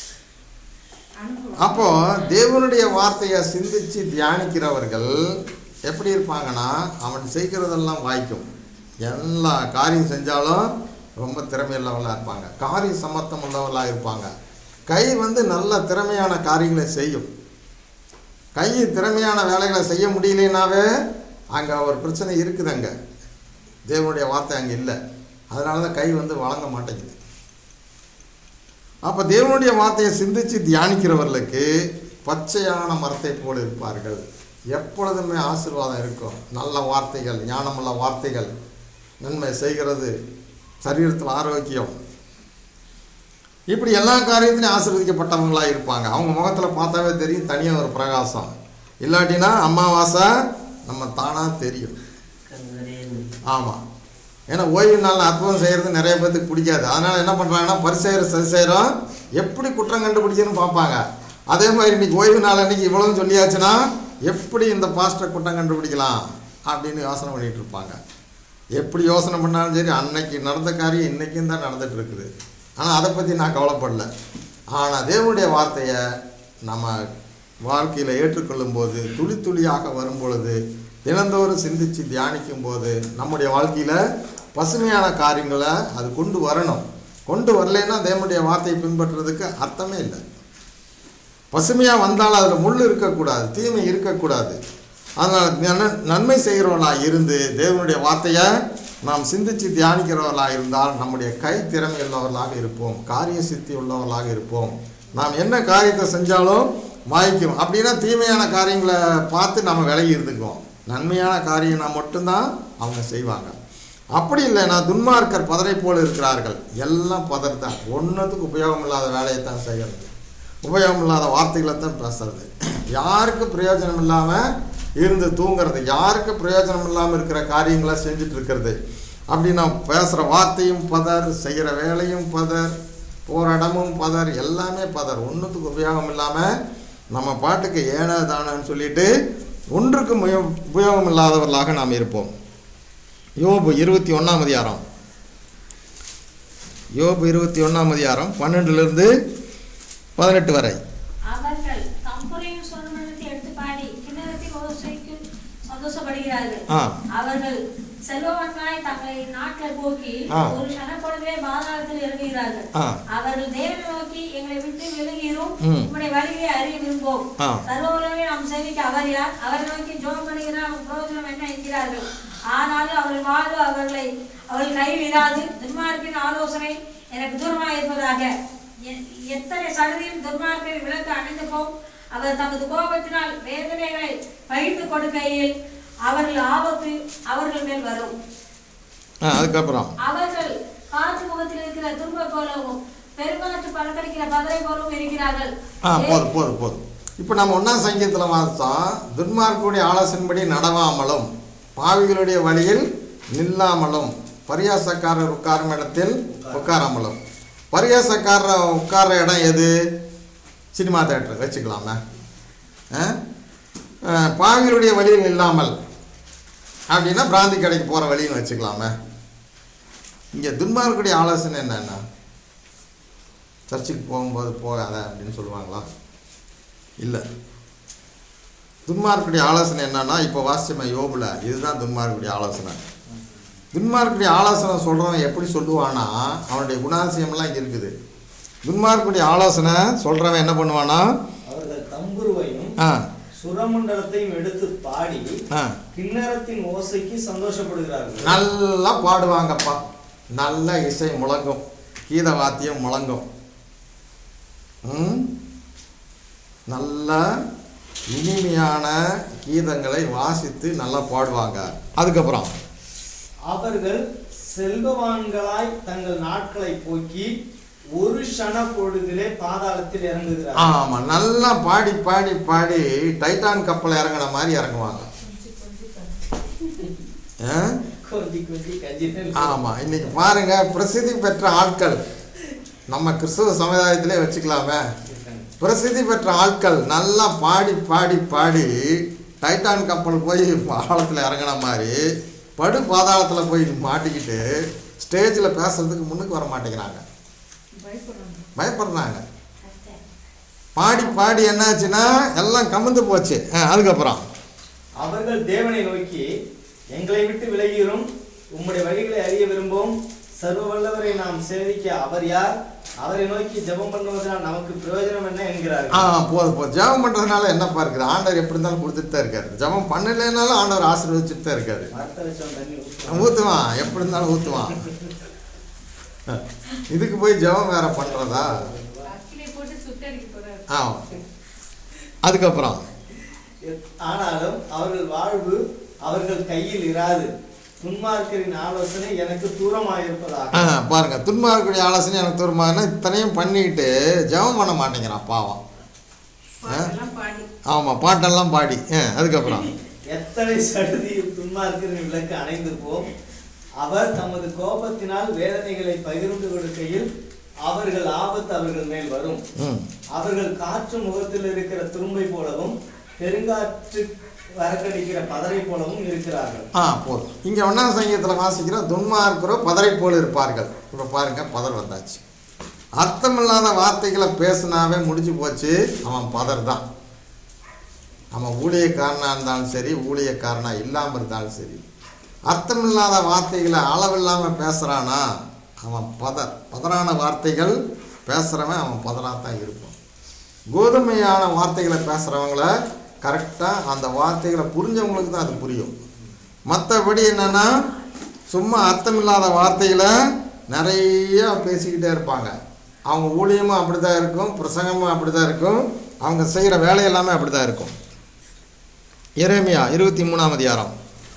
அனுபவம் அப்போ தேவனுடைய வார்த்தையை சிந்திச்சு தியானிக்கிறவர்கள் எப்படி இருப்பாங்கன்னா அவன் செய்கிறதெல்லாம் வாய்க்கும் எல்லா காரியம் செஞ்சாலும் ரொம்ப திறமையுள்ளவர்களாக இருப்பாங்க காரிய சமர்த்தம் உள்ளவர்களாக இருப்பாங்க கை வந்து நல்ல திறமையான காரியங்களை செய்யும் கை திறமையான வேலைகளை செய்ய முடியலைனாவே அங்கே ஒரு பிரச்சனை இருக்குது அங்கே தேவனுடைய வார்த்தை அங்கே இல்லை அதனால தான் கை வந்து வழங்க மாட்டேங்குது அப்போ தேவனுடைய வார்த்தையை சிந்திச்சு தியானிக்கிறவர்களுக்கு பச்சையான மரத்தை போல இருப்பார்கள் எப்பொழுதுமே ஆசீர்வாதம் இருக்கும் நல்ல வார்த்தைகள் ஞானமுள்ள வார்த்தைகள் நன்மை செய்கிறது சரீரத்தில் ஆரோக்கியம் இப்படி எல்லா காரியத்திலையும் ஆசீர்வதிக்கப்பட்டவங்களாக இருப்பாங்க அவங்க முகத்தில் பார்த்தாவே தெரியும் தனியாக ஒரு பிரகாசம் இல்லாட்டினா அமாவாசை நம்ம தானாக தெரியும் கங்கரேன்னு ஆமாம் ஏன்னா ஓய்வு நாளில் அற்புதம் செய்கிறது நிறைய பேர்த்துக்கு பிடிக்காது அதனால் என்ன பண்ணுறாங்கன்னா பரிசெயர் சரிசெயரும் எப்படி குற்றம் கண்டுபிடிக்கணும்னு பார்ப்பாங்க அதே மாதிரி இன்னைக்கு ஓய்வு நாள் அன்னைக்கு இவ்வளவு சொல்லியாச்சுன்னா எப்படி இந்த பாஸ்டரை குற்றம் கண்டுபிடிக்கலாம் அப்படின்னு யோசனை பண்ணிட்டு இருப்பாங்க எப்படி யோசனை பண்ணாலும் சரி அன்னைக்கு நடந்த காரியம் இன்றைக்கும் தான் நடந்துட்டு இருக்குது ஆனால் அதை பற்றி நான் கவலைப்படல ஆனால் தேவனுடைய வார்த்தையை நம்ம வாழ்க்கையில் ஏற்றுக்கொள்ளும் போது துளி துளியாக வரும் பொழுது தினந்தோறும் சிந்திச்சு தியானிக்கும் போது நம்முடைய வாழ்க்கையில் பசுமையான காரியங்களை அது கொண்டு வரணும் கொண்டு வரலைன்னா தேவனுடைய வார்த்தையை பின்பற்றுறதுக்கு அர்த்தமே இல்லை பசுமையாக வந்தாலும் அதில் முள் இருக்கக்கூடாது தீமை இருக்கக்கூடாது அதனால் நன்- நன்மை செய்கிறவர்களாக இருந்து தேவனுடைய வார்த்தையை நாம் சிந்தித்து தியானிக்கிறவர்களாக இருந்தால் நம்முடைய கை திறமை உள்ளவர்களாக இருப்போம் காரிய சித்தி உள்ளவர்களாக இருப்போம் நாம் என்ன காரியத்தை செஞ்சாலும் வாய்க்கும் அப்படின்னா தீமையான காரியங்களை பார்த்து நம்ம விலகி இருந்துக்குவோம் நன்மையான காரியம்னா மட்டும்தான் அவங்க செய்வாங்க அப்படி இல்லைன்னா துன்மார்க்கர் பதரை போல இருக்கிறார்கள் எல்லாம் பதர் தான் ஒன்றுத்துக்கு உபயோகம் இல்லாத வேலையை தான் செய்கிறது உபயோகம் இல்லாத வார்த்தைகளை தான் பேசுறது யாருக்கு பிரயோஜனம் இல்லாமல் இருந்து தூங்குறது யாருக்கு பிரயோஜனம் இல்லாமல் இருக்கிற காரியங்களை செஞ்சுட்டு இருக்கிறது அப்படி நான் பேசுகிற வார்த்தையும் பதர் செய்கிற வேலையும் பதர் போகிற இடமும் பதர் எல்லாமே பதர் ஒன்றுத்துக்கு உபயோகம் இல்லாமல் நம்ம பாட்டுக்கு ஏனோ தானோன்னு சொல்லிட்டு ஒன்றுக்கும் உபயோ- உபயோகம் இல்லாதவர்களாக நாம் இருப்போம் யோபு இருபத்தி ஒன்றாம் அதிகாரம் யோபு இருபத்தி ஒன்றாம் அதிகாரம் பன்னெண்டுலேருந்து பதினெட்டு வரை அவர்கள் தம்புரையும் சொர்ணத்தை எடுத்து பாடி கிண்ணறத்தின் ஓசைக்கு சந்தோஷப்படுகிறார்கள் ஆ அவர்கள் செல்வவன்மாய் தங்களை நாட்டில் போக்கி ஆ. ஒரு கணப்பொழுதே பாதாளத்தில் இறங்குகிறார்கள் ஆ. அவர்கள் தேவனை நோக்கி எங்களை விட்டு விலகிரும் ம். உம்முடைய வழியை அறிய விரும்புவோம் ஆ. சர்வலமே நாம் சேவிக்க அவர் யார் அவரை நோக்கி ஜோம் பண்ணுகிறார் பிரயோஜனம் என்ன என்கிறார்கள் ஆனாலும் அவர்கள் வாழ்வு அவர்களை அவர்கள் கைவிடாது துன்மார்க்கின் ஆலோசனை எனக்கு தூரமாக இருப்பதாக எ- எத்தனை சடுதியும் துன்மார்க்கின் விளக்கு அணைந்து போம் அவர் தமது கோபத்தினால் வேதனைகளை பகிர்ந்து கொடுக்கையில் அவர்கள் ஆபத்து அவர்கள் மேல் வரும் ஆ அதுக்கப்புறம் அவர்கள் காற்று முகத்தில் இருக்கிற துன்ப போலவும் பெருங்காற்று பறக்கடிக்கிற பதரை போலவும் இருக்கிறார்கள் ஆ போதும் போதும் போதும் இப்போ நம்ம ஒன்றாம் சங்கீதத்தில் வாசித்தோம் துன்மார்க்குடைய ஆலோசனைப்படி நடவாமலும் பாவிகளுடைய வழியில் நில்லாமலும் பரியாசக்காரர் உட்காரும் இடத்தில் உட்காராமலும் பரியாசக்காரர் உட்கார்ற இடம் எது சினிமா தேட்டர் வச்சுக்கலாமே ஆ? ஆ, பாவிகளுடைய வழியில் நில்லாமல் அப்படின்னா பிராந்தி கடைக்கு போகிற வழின்னு வச்சுக்கலாமே இங்கே துன்மார்க்குடைய ஆலோசனை என்னென்ன சர்ச்சுக்கு போகும்போது போகாத அப்படின்னு சொல்லுவாங்களா இல்லை துன்மார்க்குடைய ஆலோசனை என்னன்னா இப்போ வாசிச்சமே யோபுல இதுதான் துன்மார்க்குடைய ஆலோசனை துன்மார்க்குடைய ஆலோசனை சொல்கிறவன் எப்படி சொல்லுவானா அவனுடைய குணாதிசயம்லாம் இங்கே இருக்குது துன்மார்க்குடைய ஆலோசனை சொல்கிறவன் என்ன பண்ணுவானா அவர்கள் தம்புருவையும் ஆ சுரமண்டலத்தையும் எடுத்து பாடி ஆ கிண்ணறத்தின் ஓசைக்கு சந்தோஷப்படுகிறார்கள் நல்லா பாடுவாங்கப்பா நல்ல இசை முழங்கும் கீத வாத்தியம் முழங்கும் ம்? நல்ல இனிமையான கீதங்களை வாசித்து நல்லா பாடுவாங்க அதுக்கப்புறம் அவர்கள் செல்வவான்களாய் தங்கள் நாட்களை போக்கி ஒரு க்ஷண பொழுதிலே பாதாளத்தில் இறங்குகிறார்கள் ஆமாம் நல்லா பாடி பாடி பாடி டைட்டான் கப்பல் இறங்குன மாதிரி இறங்குவாங்க ஆ? கொஞ்சி கொஞ்சி கஞ்சி ஆமாம் இன்னைக்கு பாருங்க பிரசித்தி பெற்ற ஆட்கள் நம்ம கிறிஸ்துவ சமுதாயத்திலே வச்சுக்கலாமே பிரசித்தி பெற்ற ஆட்கள் நல்லா பாடி பாடி பாடி டைட்டான் கப்பல் போய் பாலத்தில் இறங்கின மாதிரி படு பாதாளத்தில் போய் மாட்டிக்கிட்டு ஸ்டேஜில் பேசுறதுக்கு முன்னுக்கு வர மாட்டேங்கிறாங்க பயப்படுறாங்க பயப்படுறாங்க பாடி பாடி என்னாச்சுன்னா எல்லாம் கமுந்து போச்சு ஆ, அதுக்கப்புறம் அவர்கள் தேவனை நோக்கி எங்களை விட்டு விலகிரும் உம்முடைய வழிகளை அறிய விரும்பும் சர்வ வல்லவரை நாம் சேவிக்க அவர் யார் அவரை நோக்கி ஜெபம் பண்ணுவதனால் நமக்கு பிரயோஜனம் என்ன ஆ என்கிறார்கள் போதும் போதும் ஜெபம் பண்ணுறதுனால என்னப்பா இருக்குது ஆண்டவர் எப்படி இருந்தாலும் கொடுத்துட்டு தான் இருக்காரு ஜெபம் பண்ணலைனாலும் ஆண்டவர் ஆசீர்வதிச்சுட்டு தான் இருக்காரு மரத்தை வச்சவன் தண்ணி ஊத்துவான். ஊற்றுவான் எப்படி இருந்தாலும் ஊற்றுவான் இதுக்கு போய் ஜெபம் வேற பண்ணுறதா அக்கினை போட்டு சுட்டடிக்க போறாரு ஆ அதுக்கப்புறம் ஆனாலும் அவர்கள் வாழ்வு அவர்கள் கையில் இராது துன்மார்க்கரின் ஆலோசனை எனக்கு தூரமாயிருப்பதாக ஆ பாருங்க துன்மார்க்குடைய ஆலோசனை எனக்கு தூரமாகனா இத்தனையும் பண்ணிட்டு ஜெபம் பண்ண மாட்டேங்கிறான் பாவம் பாட்டெல்லாம் பாடி ஆமாம் பாட்டெல்லாம் பாடி ஆ அதுக்கப்புறம் எத்தனை சடுதியில் துன்மார்க்கரின் விளக்கு அணைந்து போம் அவர் தமது கோபத்தினால் வேதனைகளை பகிர்ந்து கொடுக்கையில் அவர்கள் ஆபத்து அவர்கள் மேல் வரும் ம் அவர்கள் காற்று முகத்தில் இருக்கிற துரும்பை போலவும் பெருங்காற்று வரக்கடிக்கிற பதரை போலவும் இருக்கிறார்கள் ஆ போதும் இங்கே ஒன்றாம் சங்கீதத்தில் வாசிக்கிற துன்மார்க்கிறோ பதரை போல் இருப்பார்கள் இப்போ பாருங்க பதர் வந்தாச்சு அர்த்தமில்லாத வார்த்தைகளை பேசினாவே முடிஞ்சு போச்சு அவன் பதர் தான் அவன் ஊழியக்காரனாக இருந்தாலும் சரி ஊழியக்காரனா இல்லாமல் இருந்தாலும் சரி அர்த்தமில்லாத வார்த்தைகளை அளவில்லாமல் பேசுகிறானா அவன் பதர் பதறான வார்த்தைகள் பேசுகிறவன் அவன் பதறாக தான் இருப்பான் கோதுமையான வார்த்தைகளை பேசுகிறவங்கள கரெக்டாக அந்த வார்த்தைகளை புரிஞ்சவங்களுக்கு தான் அது புரியும் மற்றபடி என்னென்னா சும்மா அர்த்தமில்லாத வார்த்தைகளை நிறைய பேசிக்கிட்டே இருப்பாங்க அவங்க ஊழியமும் அப்படி தான் இருக்கும் பிரசங்கமும் அப்படி தான் இருக்கும் அவங்க செய்கிற வேலை எல்லாமே அப்படி தான் இருக்கும் எரேமியா இருபத்தி மூணாம் அதிகாரம்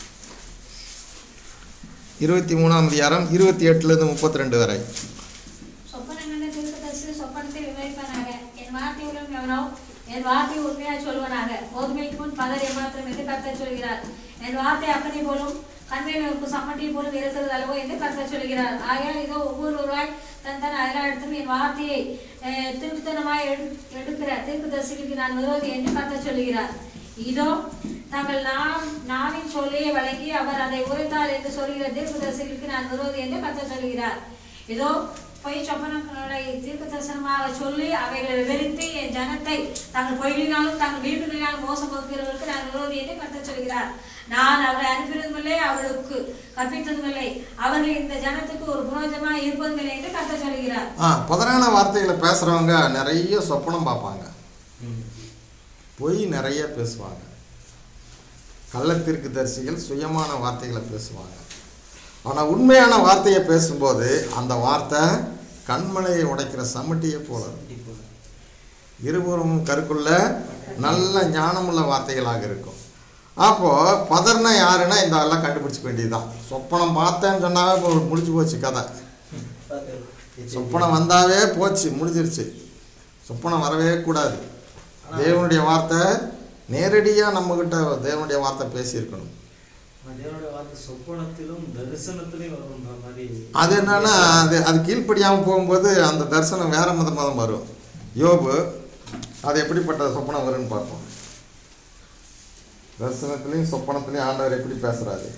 இருபத்தி மூணாம் அதிகாரம் இருபத்தி எட்டுலேருந்து முப்பத்தி ரெண்டு வரை சொப்பனங்கண்ட தீர்க்கதரிசி சொப்பனத்தை விவரிப்பானாக என் வார்த்தை உடன் எவனோ என் வார்த்தை உண்மையாய் சொல்வனாக கோதுமைக்கு முன் பதர் ஏமாத்திரம் என்று கர்த்தர் சொல்கிறார் என் வார்த்தை அப்பனை போலும் கண்மைக்கு சம்மட்டி போலும் இருக்கிறது அல்லவோ என்று கர்த்தர் சொல்கிறார் ஆகையால் இதோ ஒவ்வொருவராய் தன் தன் அயலாடத்தும் என் வார்த்தையை அஹ், திருத்தனமாய் எடு எடுக்கிற தீர்க்கதரிசிகளுக்கு நான் விரோதி என்று கர்த்தர் சொல்கிறார் இதோ தங்கள் நாம் நாவின் சொல்லையே வழங்கி அவர் அதை உரைத்தார் என்று சொல்கிற தீர்க்கதரிசிகளுக்கு நான் விரோதி என்று கர்த்தர் சொல்கிறார் இதோ பொய் சொப்பனங்களை தீர்க்க தரிசனமாக சொல்லி அவைகளை வெறுத்து என் ஜனத்தை தங்கள் பொய்களினாலும் தங்கள் வீடுகளினாலும் மோசம் போகிறவர்களுக்கு நான் விரோதி என்று கர்த்தர் சொல்கிறார் நான் அவரை அனுப்பினதுமில்லை அவளுக்கு கற்பித்ததுமில்லை அவர்கள் இந்த ஜனத்துக்கு ஒரு புரோஜனமாக இருப்பதுமில்லை என்று கர்த்தர் சொல்கிறார் ஆ புதரான வார்த்தைகளை பேசுகிறவங்க நிறைய சொப்பனம் பார்ப்பாங்க பொய் நிறைய பேசுவாங்க கள்ளத்திற்கு தரிசிகள் சுயமான வார்த்தைகளை பேசுவாங்க ஆனால் உண்மையான வார்த்தையை பேசும்போது அந்த வார்த்தை கண்மலையை உடைக்கிற சமட்டியை போல இருக்கும். இருபுறமும் கருக்குள்ள நல்ல ஞானமுள்ள வார்த்தைகளாக இருக்கும் அப்போ பதர்னா யாருன்னா இந்த எல்லாம் கண்டுபிடிச்சிக்க வேண்டியதுதான் சொப்பனம் பார்த்தேன்னு சொன்னாவே இப்போ முடிச்சு போச்சு கதை சொப்பனம் வந்தாவே போச்சு முடிஞ்சிருச்சு சொப்பனம் வரவே கூடாது தேவனுடைய வார்த்தை நேரடியாக நம்மக்கிட்ட தேவனுடைய வார்த்தை பேசியிருக்கணும் தேவனுடைய வார்த்தை சொப்பனத்திலும் தரிசனத்திலும் வரும்ன்ற மாதிரி அது என்னன்னா அது அது கீழ்ப்படியாமல் போகும்போது அந்த தரிசனம் வேற மதமாக தான் வரும் யோபு அது எப்படிப்பட்ட சொப்பனம் வரும்னு பார்ப்போம் தரிசனத்துலேயும் சொப்பனத்துலேயும் ஆண்டவர் எப்படி பேசுகிறாரு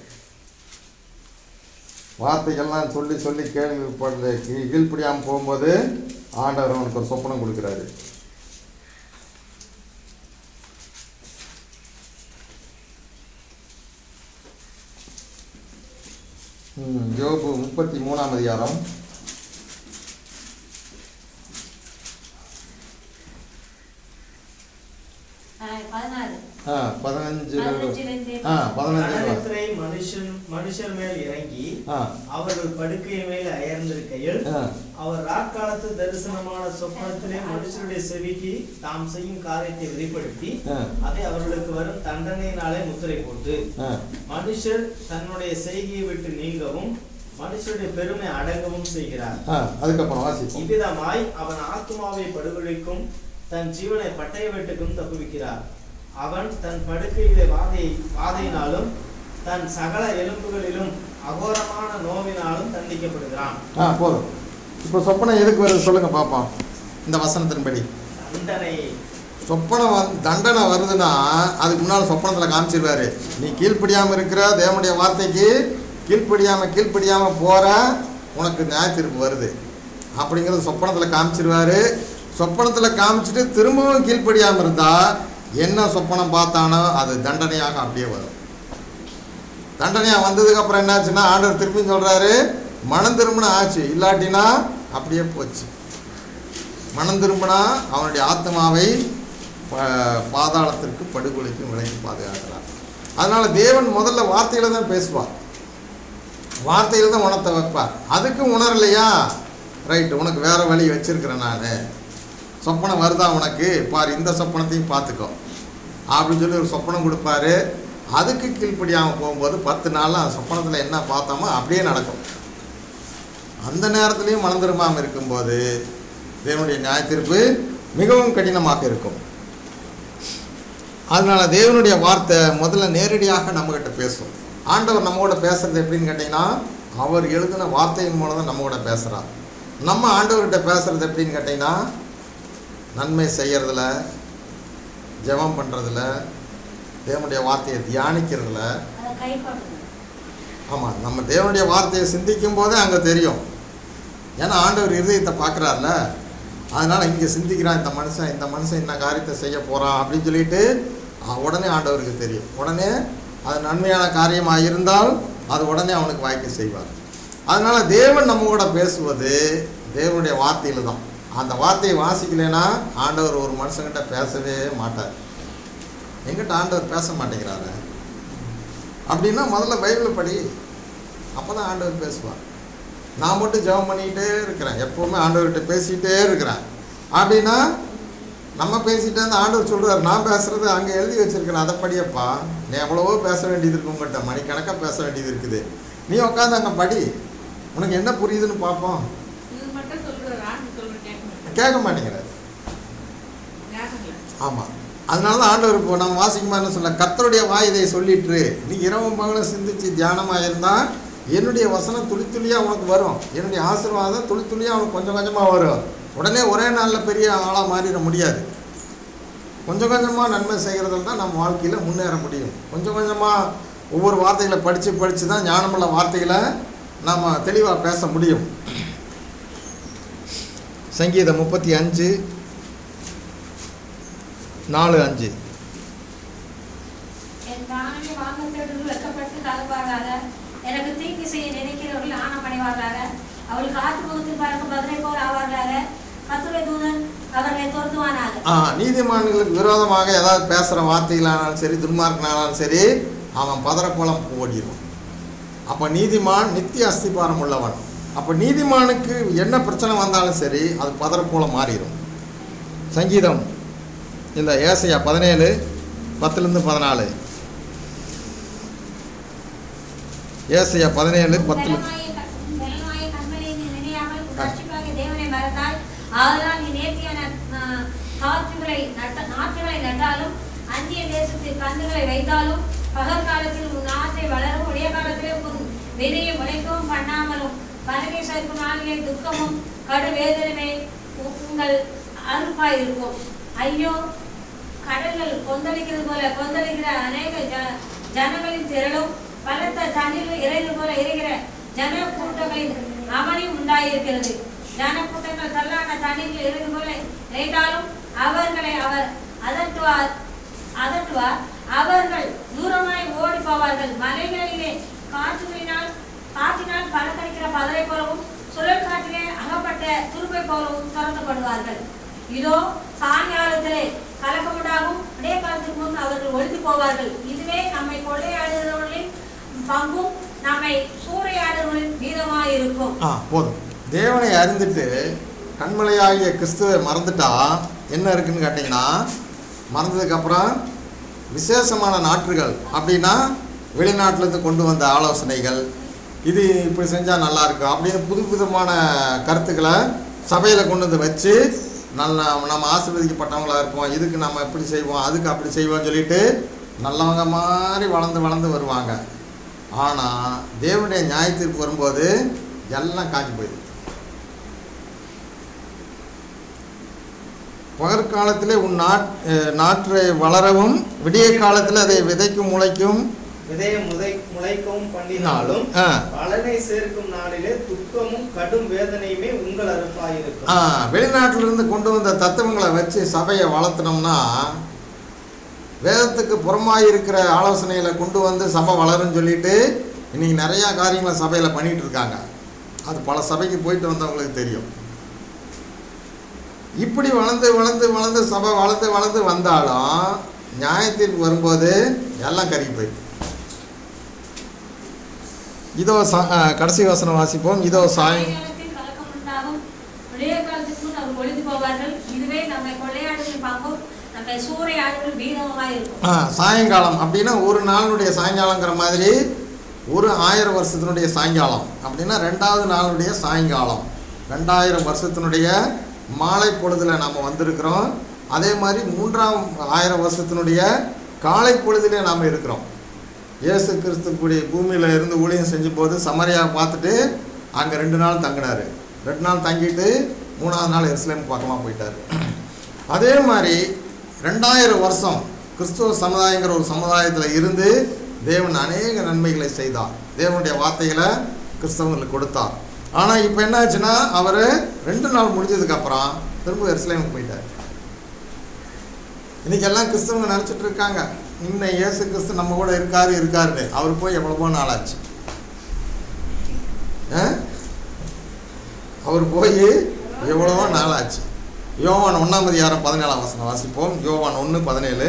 வார்த்தைகள்லாம் சொல்லி சொல்லி கேள்விப்படல கீ- கீழ்ப்படியாமல் போகும்போது ஆண்டவர் அவனுக்கு ஒரு சொப்பனம் கொடுக்குறாரு ம், யோபு முப்பத்தி மூணாம் அதிகாரம் அஹ் பதினாறு ஆ பதினஞ்சு பதினஞ்சிலிருந்து ஆ பதினஞ்சு கனகத்திரை மனுஷன் மனுஷர் மேல் இறங்கி ஆ அவர்கள் படுக்கை மேல் அயர்ந்திருக்கையில் ஆ அவர் ராக்காலத்து தரிசனமான சொப்பனத்திலே மனுஷருடைய செவிக்கு தாம் செய்யும் காரியத்தை வெளிப்படுத்தி ஆ அதை அவர்களுக்கு வரும் தண்டனையினாலே முத்திரை போட்டு ஆ மனுஷர் தன்னுடைய செய்கையை விட்டு நீங்கவும் மனுஷருடைய பெருமை அடங்கவும் செய்கிறார் ஆ அதுக்கப்புறம் வாசிப்போம் இவ்விதமாய் அவன் ஆத்மாவை படுகொலைக்கும் தன் ஜீவனை பட்டய வெட்டுக்கும் தப்புவிக்கிறார் அவன் தன் படுக்கையிலே வாதை வாதையினாலும் தன் சகல எலும்புகளிலும் அகோரமான நோவினாலும் தண்டிக்கப்படுகிறான் ஆ போதும் இப்போ சொப்பனம் எதுக்கு வருது சொல்லுங்க பார்ப்போம் இந்த வசனத்தின்படி தண்டனை சொப்பனம் வந்து தண்டனை வருதுன்னா அதுக்கு முன்னால் சொப்பனத்தில் காமிச்சிருவாரு நீ கீழ்ப்படியாமல் இருக்கிற தேவனுடைய வார்த்தைக்கு கீழ்ப்படியாமல் கீழ்ப்படியாமல் போகிற உனக்கு நியாய தீர்ப்பு வருது அப்படிங்கிறது சொப்பனத்தில் காமிச்சிருவாரு சொப்பனத்தில் காமிச்சிட்டு திரும்பவும் கீழ்ப்படியாமல் இருந்தால் என்ன சொப்பனம் பார்த்தானோ அது தண்டனையாக அப்படியே வரும் தண்டனையாக வந்ததுக்கு அப்புறம் என்னாச்சுன்னா ஆண்டவர் திருப்பி சொல்கிறாரு மனம் திரும்பின ஆச்சு இல்லாட்டினா அப்படியே போச்சு மனம் திரும்பினா அவனுடைய ஆத்மாவை ப- பாதாளத்திற்கு படுகொலைக்கும் விலைக்கு பாதுகாக்கிறார் அதனால தேவன் முதல்ல வார்த்தையில தான் பேசுவார் வார்த்தையில தான் உணர்த்த வைப்பார் அதுக்கு உணரலையா ரைட் உனக்கு வேற வழி வச்சிருக்கிறேன் நான் சொப்பனம் வருதா உனக்கு பார் இந்த சொப்பனத்தையும் பார்த்துக்கோ அப்படின்னு சொல்லி ஒரு சொப்பனம் கொடுப்பாரு அதுக்கு கீழ்ப்படியாமல் போகும்போது பத்து நாளில் அந்த சொப்பனத்தில் என்ன பார்த்தோமோ அப்படியே நடக்கும் அந்த நேரத்துலையும் மனம் திரும்பாமல் இருக்கும்போது தேவனுடைய நியாயத்தீர்ப்பு மிகவும் கடினமாக இருக்கும் அதனால தேவனுடைய வார்த்தை முதல்ல நேரடியாக நம்மகிட்ட பேசும் ஆண்டவர் நம்மோட பேசுறது எப்படின்னு கேட்டிங்கன்னா அவர் எழுதின வார்த்தையின் மூலம் தான் நம்மோட பேசுகிறார் நம்ம ஆண்டவர்கிட்ட பேசுறது எப்படின்னு கேட்டிங்கன்னா நன்மை செய்யறதுல ஜெபம் பண்ணுறதுல தேவனுடைய வார்த்தையை தியானிக்கிறதுல அதை கைப்பற்றணும் ஆமாம் நம்ம தேவனுடைய வார்த்தையை சிந்திக்கும் போதே அங்கே தெரியும் ஏன்னா ஆண்டவர் இருதயத்தை பார்க்குறாருல அதனால் இங்கே சிந்திக்கிறான் இந்த மனுஷன் இந்த மனுஷன் என்ன காரியத்தை செய்ய போகிறான் அப்படின்னு சொல்லிட்டு அஹ், உடனே ஆண்டவருக்கு தெரியும் உடனே அது நன்மையான காரியமாக இருந்தால் அது உடனே அவனுக்கு வாய்க்க செய்வார் அதனால் தேவன் நம்ம கூட பேசுவது தேவனுடைய வார்த்தையில் தான் அந்த வார்த்தையை வாசிக்கலைன்னா ஆண்டவர் ஒரு மனுஷங்கிட்ட பேசவே மாட்டார் எங்கிட்ட ஆண்டவர் பேச மாட்டேங்கிறாரு அப்படின்னா முதல்ல பைபிளை படி அப்போ தான் ஆண்டவர் பேசுவார் நான் மட்டும் ஜெபம் பண்ணிக்கிட்டே இருக்கிறேன் எப்போவுமே ஆண்டவர்கிட்ட பேசிக்கிட்டே இருக்கிறேன் அப்படின்னா நம்ம பேசிட்டே இருந்தா ஆண்டவர் சொல்கிறார் நான் பேசுகிறது அங்கே எழுதி வச்சிருக்கிறேன் அதை படியப்பா நீ எவ்வளவோ பேச வேண்டியது இருக்கு உங்கள்கிட்ட மணிக்கணக்காக பேச வேண்டியது இருக்குது நீ உட்காந்து அங்கே படி உனக்கு என்ன புரியுதுன்னு பார்ப்போம் இது மட்டும் சொல்றாரு ஆண்டு சொல்ற கேட்க மாட்டேன் கேட்க மாட்டேங்கிறாரு ஞாபகம் ஆமாம் அதனால தான் ஆண்டவர் இப்போ நம்ம வாசிக்குமா என்ன சொல்ல கர்த்தருடைய வாய் இதை சொல்லிட்டு நீ இரவும் பகலும் சிந்திச்சு தியானமாக இருந்தால் என்னுடைய வசனம் துளி துளியாக உனக்கு வரும் என்னுடைய ஆசீர்வாதம் துளி துளியாக உனக்கு கொஞ்சம் கொஞ்சமாக வரும் உடனே ஒரே நாளில் பெரிய ஆளாக மாறிட முடியாது கொஞ்சம் கொஞ்சமாக நன்மை செய்கிறதுல தான் நம்ம வாழ்க்கையில் முன்னேற முடியும் கொஞ்சம் கொஞ்சமாக ஒவ்வொரு வார்த்தைகளை படித்து படித்து தான் ஞானமுள்ள வார்த்தைகளை நாம் தெளிவாக பேச முடியும் சங்கீதம் முப்பத்தி அஞ்சு நாலு அஞ்சு என் பிராணனை வாங்கத்தோடு வெட்கப்பட்டு கலப்பார்களாக எனக்கு தீங்கு செய்ய நினைக்கிறவர்கள் ஆணப்படைவார்களாக அவள் காற்று முகத்தில் பறக்கும் பதிலை போல் ஆவார்களாக கத்துரை தூதன் அவர்களை துரத்துவானாக ஆ நீதிமான்களுக்கு விரோதமாக ஏதாவது பேசுகிற வார்த்தைகளானாலும் சரி துன்மார்க்கனாலும் சரி அவன் பதறப்போலம் ஓடிடும் அப்போ நீதிமான் நித்திய அஸ்திபாரம் உள்ளவன் அப்போ நீதிமானுக்கு என்ன பிரச்சனை வந்தாலும் சரி அது பதறப்போலம் மாறிடும் சங்கீதம் இல்லை ஏசையா பதினேழு பத்துலேருந்து பதினாலு ஏசையா பதினேழு பத்துல வெள்ளமாய க- வெள்ளமாய கண்மலை நீ நினையாமல் உன் ரட்சிப்பாகிய தேவனை மறந்தாய் ஆதலால் நீ நேர்த்தியான ஆ, காற்றுகளை நட்ட நாற்றுகளை நட்டாலும் அந்நிய தேசத்தில் கன்றுகளை வைத்தாலும் பகல் காலத்தில் உன் நாற்றை வளரும் உடைய காலத்திலே உன் விதையை முளைக்கவும் பண்ணாமலும் பலகை சேர்க்கும் நாளிலே துக்கமும் கடு வேதனமே உ- உங்கள் அறுப்பாயிருக்கும் ஐயோ கடல்கள் கொந்தளிக்கிறது போல கொந்தளிக்கிற அநேக ஜ- ஜனங்களின் திரளும் பலத்த தண்ணீர் இறைந்து போல இறைகிற ஜன கூட்டங்களின் அமளி உண்டாயிருக்கிறது ஜன கூட்டங்கள் தள்ளான தண்ணீரில் இறைந்து போல இறைந்தாலும் அவர்களை அவர் அதட்டுவார் அதட்டுவார் அவர்கள் தூரமாய் ஓடி போவார்கள் மலைகளிலே காற்றுகளினால் காற்றினால் பறக்கடிக்கிற பதரை போலவும் சுழல் காற்றிலே அகப்பட்ட துருப்பை போலவும் துரத்தப்படுவார்கள் இதோ சாயங்காலத்திலே கலக்கமுண்டாகும் விடைய காலத்துக்கு முன் அவர்கள் ஒழித்து போவார்கள் இதுவே நம்மை கொள்ளையாடுகிறவர்களின் பங்கும் நம்மை சூறையாடுகிறவர்களின் வீதமாயிருக்கும் ஆ போதும் தேவனை அறிந்துட்டு கண்மலையாகிய கிறிஸ்துவை மறந்துட்டா என்ன இருக்குன்னு கேட்டிங்கன்னா மறந்ததுக்கப்புறம் விசேஷமான நாட்கள் அப்படின்னா வெளிநாட்டிலேருந்து கொண்டு வந்த ஆலோசனைகள் இது இப்படி செஞ்சால் நல்லா இருக்கும் அப்படின்னு புது விதமான கருத்துக்களை சபையில் கொண்டு வந்து வச்சு நல்ல நம்ம ஆசீர்வதிக்கப்பட்டவங்களா இருப்போம் இதுக்கு நம்ம இப்படி செய்வோம் அதுக்கு அப்படி செய்வோம்னு சொல்லிட்டு நல்லவங்க மாதிரி வளர்ந்து வளர்ந்து வருவாங்க ஆனால் தேவனுடைய நியாயத்திற்கு வரும்போது எல்லாம் காஞ்சி போயிடுது பகற்காலத்திலே உன் நாட் அஹ் நாற்றை வளரவும் விடிய காலத்தில் அதை விதைக்கும் முளைக்கும் விதைய முதை முளைக்கவும் பண்ணினாலும் ஆ. பலனை சேர்க்கும் நாளிலே துக்கமும் கடும் வேதனையுமே உங்கள் அறுப்பாயிருக்கும் ஆ, வெளிநாட்டிலிருந்து கொண்டு வந்த தத்துவங்களை வச்சு சபையை வளர்த்துனோம்னா வேதத்துக்கு புறமாக இருக்கிற ஆலோசனைகளை கொண்டு வந்து சபை வளரும்னு சொல்லிட்டு இன்னைக்கு நிறையா காரியங்களை சபையில் பண்ணிட்டு இருக்காங்க அது பல சபைக்கு போயிட்டு வந்தவங்களுக்கு தெரியும் இப்படி வளர்ந்து வளர்ந்து வளர்ந்து சபை வளர்ந்து வளர்ந்து வந்தாலும் நியாயத்தீர்ப்பு வரும்போது எல்லாம் கருகி போயிடுது இதோ சா- ஆ, கடைசி வசனம் வாசிப்போம் இதோ சாயம் சாயங்காலத்தில் கலக்கம் உண்டாகும் விடிய காலத்துக்கு முன் அவர் ஒழித்து போவார்கள் இதுவே நம்மை கொள்ளையாடுகளின் பங்கும் நம்மை சூறையாடுகள் வீதமாயிருக்கும் ஆ சாயங்காலம் அப்படின்னா ஒரு நாளுடைய சாயங்காலங்கிற மாதிரி ஒரு ஆயிரம் வருஷத்தினுடைய சாயங்காலம் அப்படின்னா ரெண்டாவது நாளுடைய சாயங்காலம் ரெண்டாயிரம் வருஷத்தினுடைய மாலை பொழுதில் நாம் வந்திருக்கிறோம் அதே மாதிரி மூன்றாம் ஆயிரம் வருஷத்தினுடைய காலை பொழுதிலே நாம் இருக்கிறோம் இயேசு கிறிஸ்து கூடி பூமியில் இருந்து ஊழியம் செஞ்ச போது சமரியாவை பார்த்துட்டு அங்கே ரெண்டு நாள் தங்கினார் ரெண்டு நாள் தங்கிட்டு மூணாவது நாள் எருசலேம் பக்கமாக போயிட்டார் அதே மாதிரி ரெண்டாயிரம் வருஷம் கிறிஸ்துவ சமுதாயங்கிற ஒரு சமுதாயத்தில் இருந்து தேவன் அநேக நன்மைகளை செய்தார் தேவனுடைய வார்த்தைகளை கிறிஸ்தவங்களுக்கு கொடுத்தார் ஆனால் இப்போ என்ன ஆச்சுன்னா அவர் ரெண்டு நாள் முடிஞ்சதுக்கப்புறம் திரும்ப எருசலேமுக்கு போயிட்டார் இன்னைக்கு எல்லாம் கிறிஸ்தவங்க நினச்சிட்டு இருக்காங்க இன்னும் இயேசு கிறிஸ்து நம்ம கூட இருக்காரு இருக்காருன்னு அவர் போய் எவ்வளவோ நாள் ஆச்சு ஆ? அவர் போய் எவ்வளவோ நாள் ஆச்சு யோவான் ஒன்றாம் அதிகாரம் பதினேழாம் வசனம் வாசிப்போம் யோவான் ஒன்று பதினேழு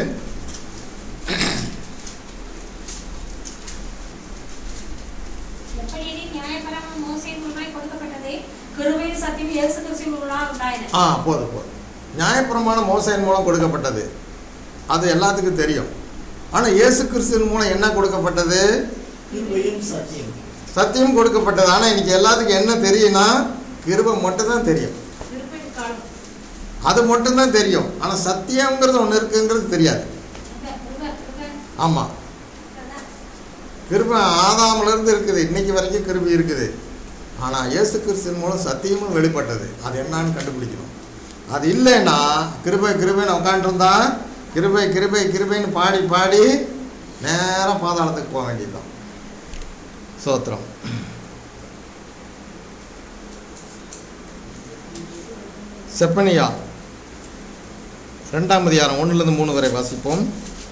எப்படியெனில் நியாயப்பிரமாணம் மோசேயின் மூலமாய் கொடுக்கப்பட்டது கிருபையும் சத்தியம் இயேசு கிறிஸ்துவின் மூலமாக உண்டாயின ஆ போதும் போதும் நியாயப்பிரமாணம் மோசையின் மூலம் கொடுக்கப்பட்டது அது எல்லாத்துக்கும் தெரியும் ஆனால் இயேசு கிறிஸ்துவின் மூலம் என்ன கொடுக்கப்பட்டது கிருபையும் சத்தியம் சத்தியம் கொடுக்கப்பட்டது ஆனால் இன்னைக்கு எல்லாத்துக்கும் என்ன தெரியும்னா கிருபை மட்டும்தான் தெரியும் திருப்பதி காலம் அது மட்டும்தான் தெரியும் ஆனால் சத்தியங்கிறது ஒன்று இருக்குங்கிறது தெரியாது கிருபை, கிருபை, கிருபை. ஆமாம் கிருபை ஆதாமிலிருந்து இருக்குது இன்னைக்கு வரைக்கும் கிருபை இருக்குது ஆனால் இயேசு கிறிஸ்துவின் மூலம் சத்தியமும் வெளிப்பட்டது அது என்னன்னு கண்டுபிடிக்கணும் அது இல்லைன்னா கிருபை கிருபைன்னு உட்காந்துருந்தா கிருபை கிருபை கிருபைன்னு பாடி பாடி நேரா பாதாளத்துக்கு போக வேண்டியதுதான் சோத்திரம் செப்பனியா ரெண்டாம் அதிகாரம் ஒன்றுலேருந்து மூணு வரை வாசிப்போம்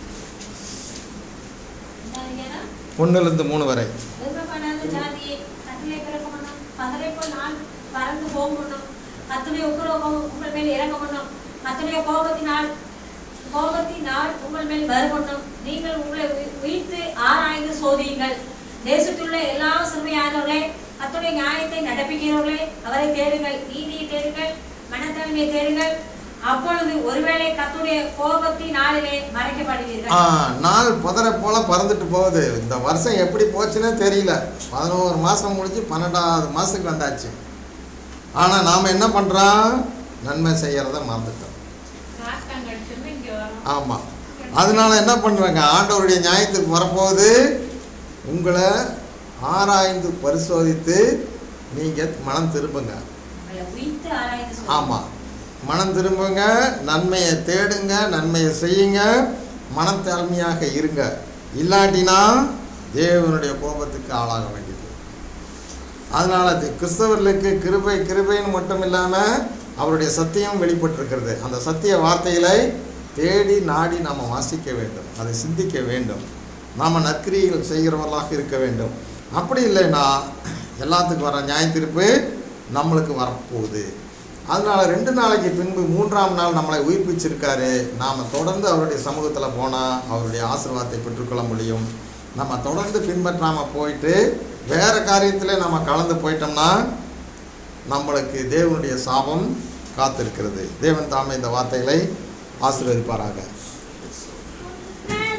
ஒன்றுலேருந்து மூணு வரை விருப்பப்படாத ஜாதியை கட்டிலே பிறக்க பண்ணும் பதரை போல் நான் பறந்து போக பண்ணும் அத்துடைய உக்கிரோகம் உங்கள் மேல் இறங்க பண்ணும் அத்துடைய கோபத்தினால் கோபத்தினால் உங்கள் மேல் வரு பண்ணும் நீங்கள் உங்களை உயி- உயிர்த்து ஆராய்ந்து சோதியுங்கள் தேசத்துள்ள எல்லா சிறுமையானவர்களே அத்துடைய நியாயத்தை நடப்பிக்கிறவர்களே அவரை தேடுங்கள் நீதியை தேடுங்கள் மனத்தன்மையை தேடுங்கள் அப்பொழுது ஒருவேளை கத்துடைய கோபத்தின் நாளிலே மறைக்கப்படுவீர்கள் ஆ நாள் புதரை போல பறந்துட்டு போகுது இந்த வருஷம் எப்படி போச்சுன்னே தெரியல பதினோரு மாதம் முடிஞ்சு பன்னெண்டாவது மாதத்துக்கு வந்தாச்சு ஆனால் நாம் என்ன பண்ணுறோம் நன்மை செய்கிறத மறந்துட்டோம் சாத்தான் கடிச்சோம்னா இங்க வரும் ஆமாம் அதனால என்ன பண்ணுறாங்க ஆண்டவருடைய நியாயத்துக்கு வரப்போகுது உங்களை ஆராய்ந்து பரிசோதித்து நீங்கள் மனம் திரும்புங்க உங்களை உயிர்த்து ஆராய்ந்து சோதியுங்கள். ஆமாம் மனம் திரும்புங்க நன்மையை தேடுங்க நன்மையை செய்யுங்க மனத்தாழ்மையாக இருங்க இல்லாட்டினா தேவனுடைய கோபத்துக்கு ஆளாக வேண்டியது அதனால் அது கிறிஸ்தவர்களுக்கு கிருபை கிருபைன்னு மட்டும் இல்லாமல் அவருடைய சத்தியம் வெளிப்பட்டிருக்கிறது அந்த சத்திய வார்த்தைகளை தேடி நாடி நாம் வாசிக்க வேண்டும் அதை சிந்திக்க வேண்டும் நாம் நற்கிரிகள் செய்கிறவர்களாக இருக்க வேண்டும் அப்படி இல்லைன்னா எல்லாத்துக்கும் வர நியாயத்தீர்ப்பு நம்மளுக்கு வரப்போகுது அதனால ரெண்டு நாளைக்கு பின்பு மூன்றாம் நாள் நம்மளை உயிர்ப்பிச்சிருக்காரு நாம் தொடர்ந்து அவருடைய சமூகத்தில் போனால் அவருடைய ஆசீர்வாதத்தை பெற்றுக்கொள்ள முடியும் நம்ம தொடர்ந்து பின்பற்றாமல் போயிட்டு வேறு காரியத்தில் நம்ம கலந்து போயிட்டோம்னா நம்மளுக்கு தேவனுடைய சாபம் காத்திருக்கிறது தேவன் தாமே இந்த வார்த்தைகளை ஆசீர்வதிப்பாராக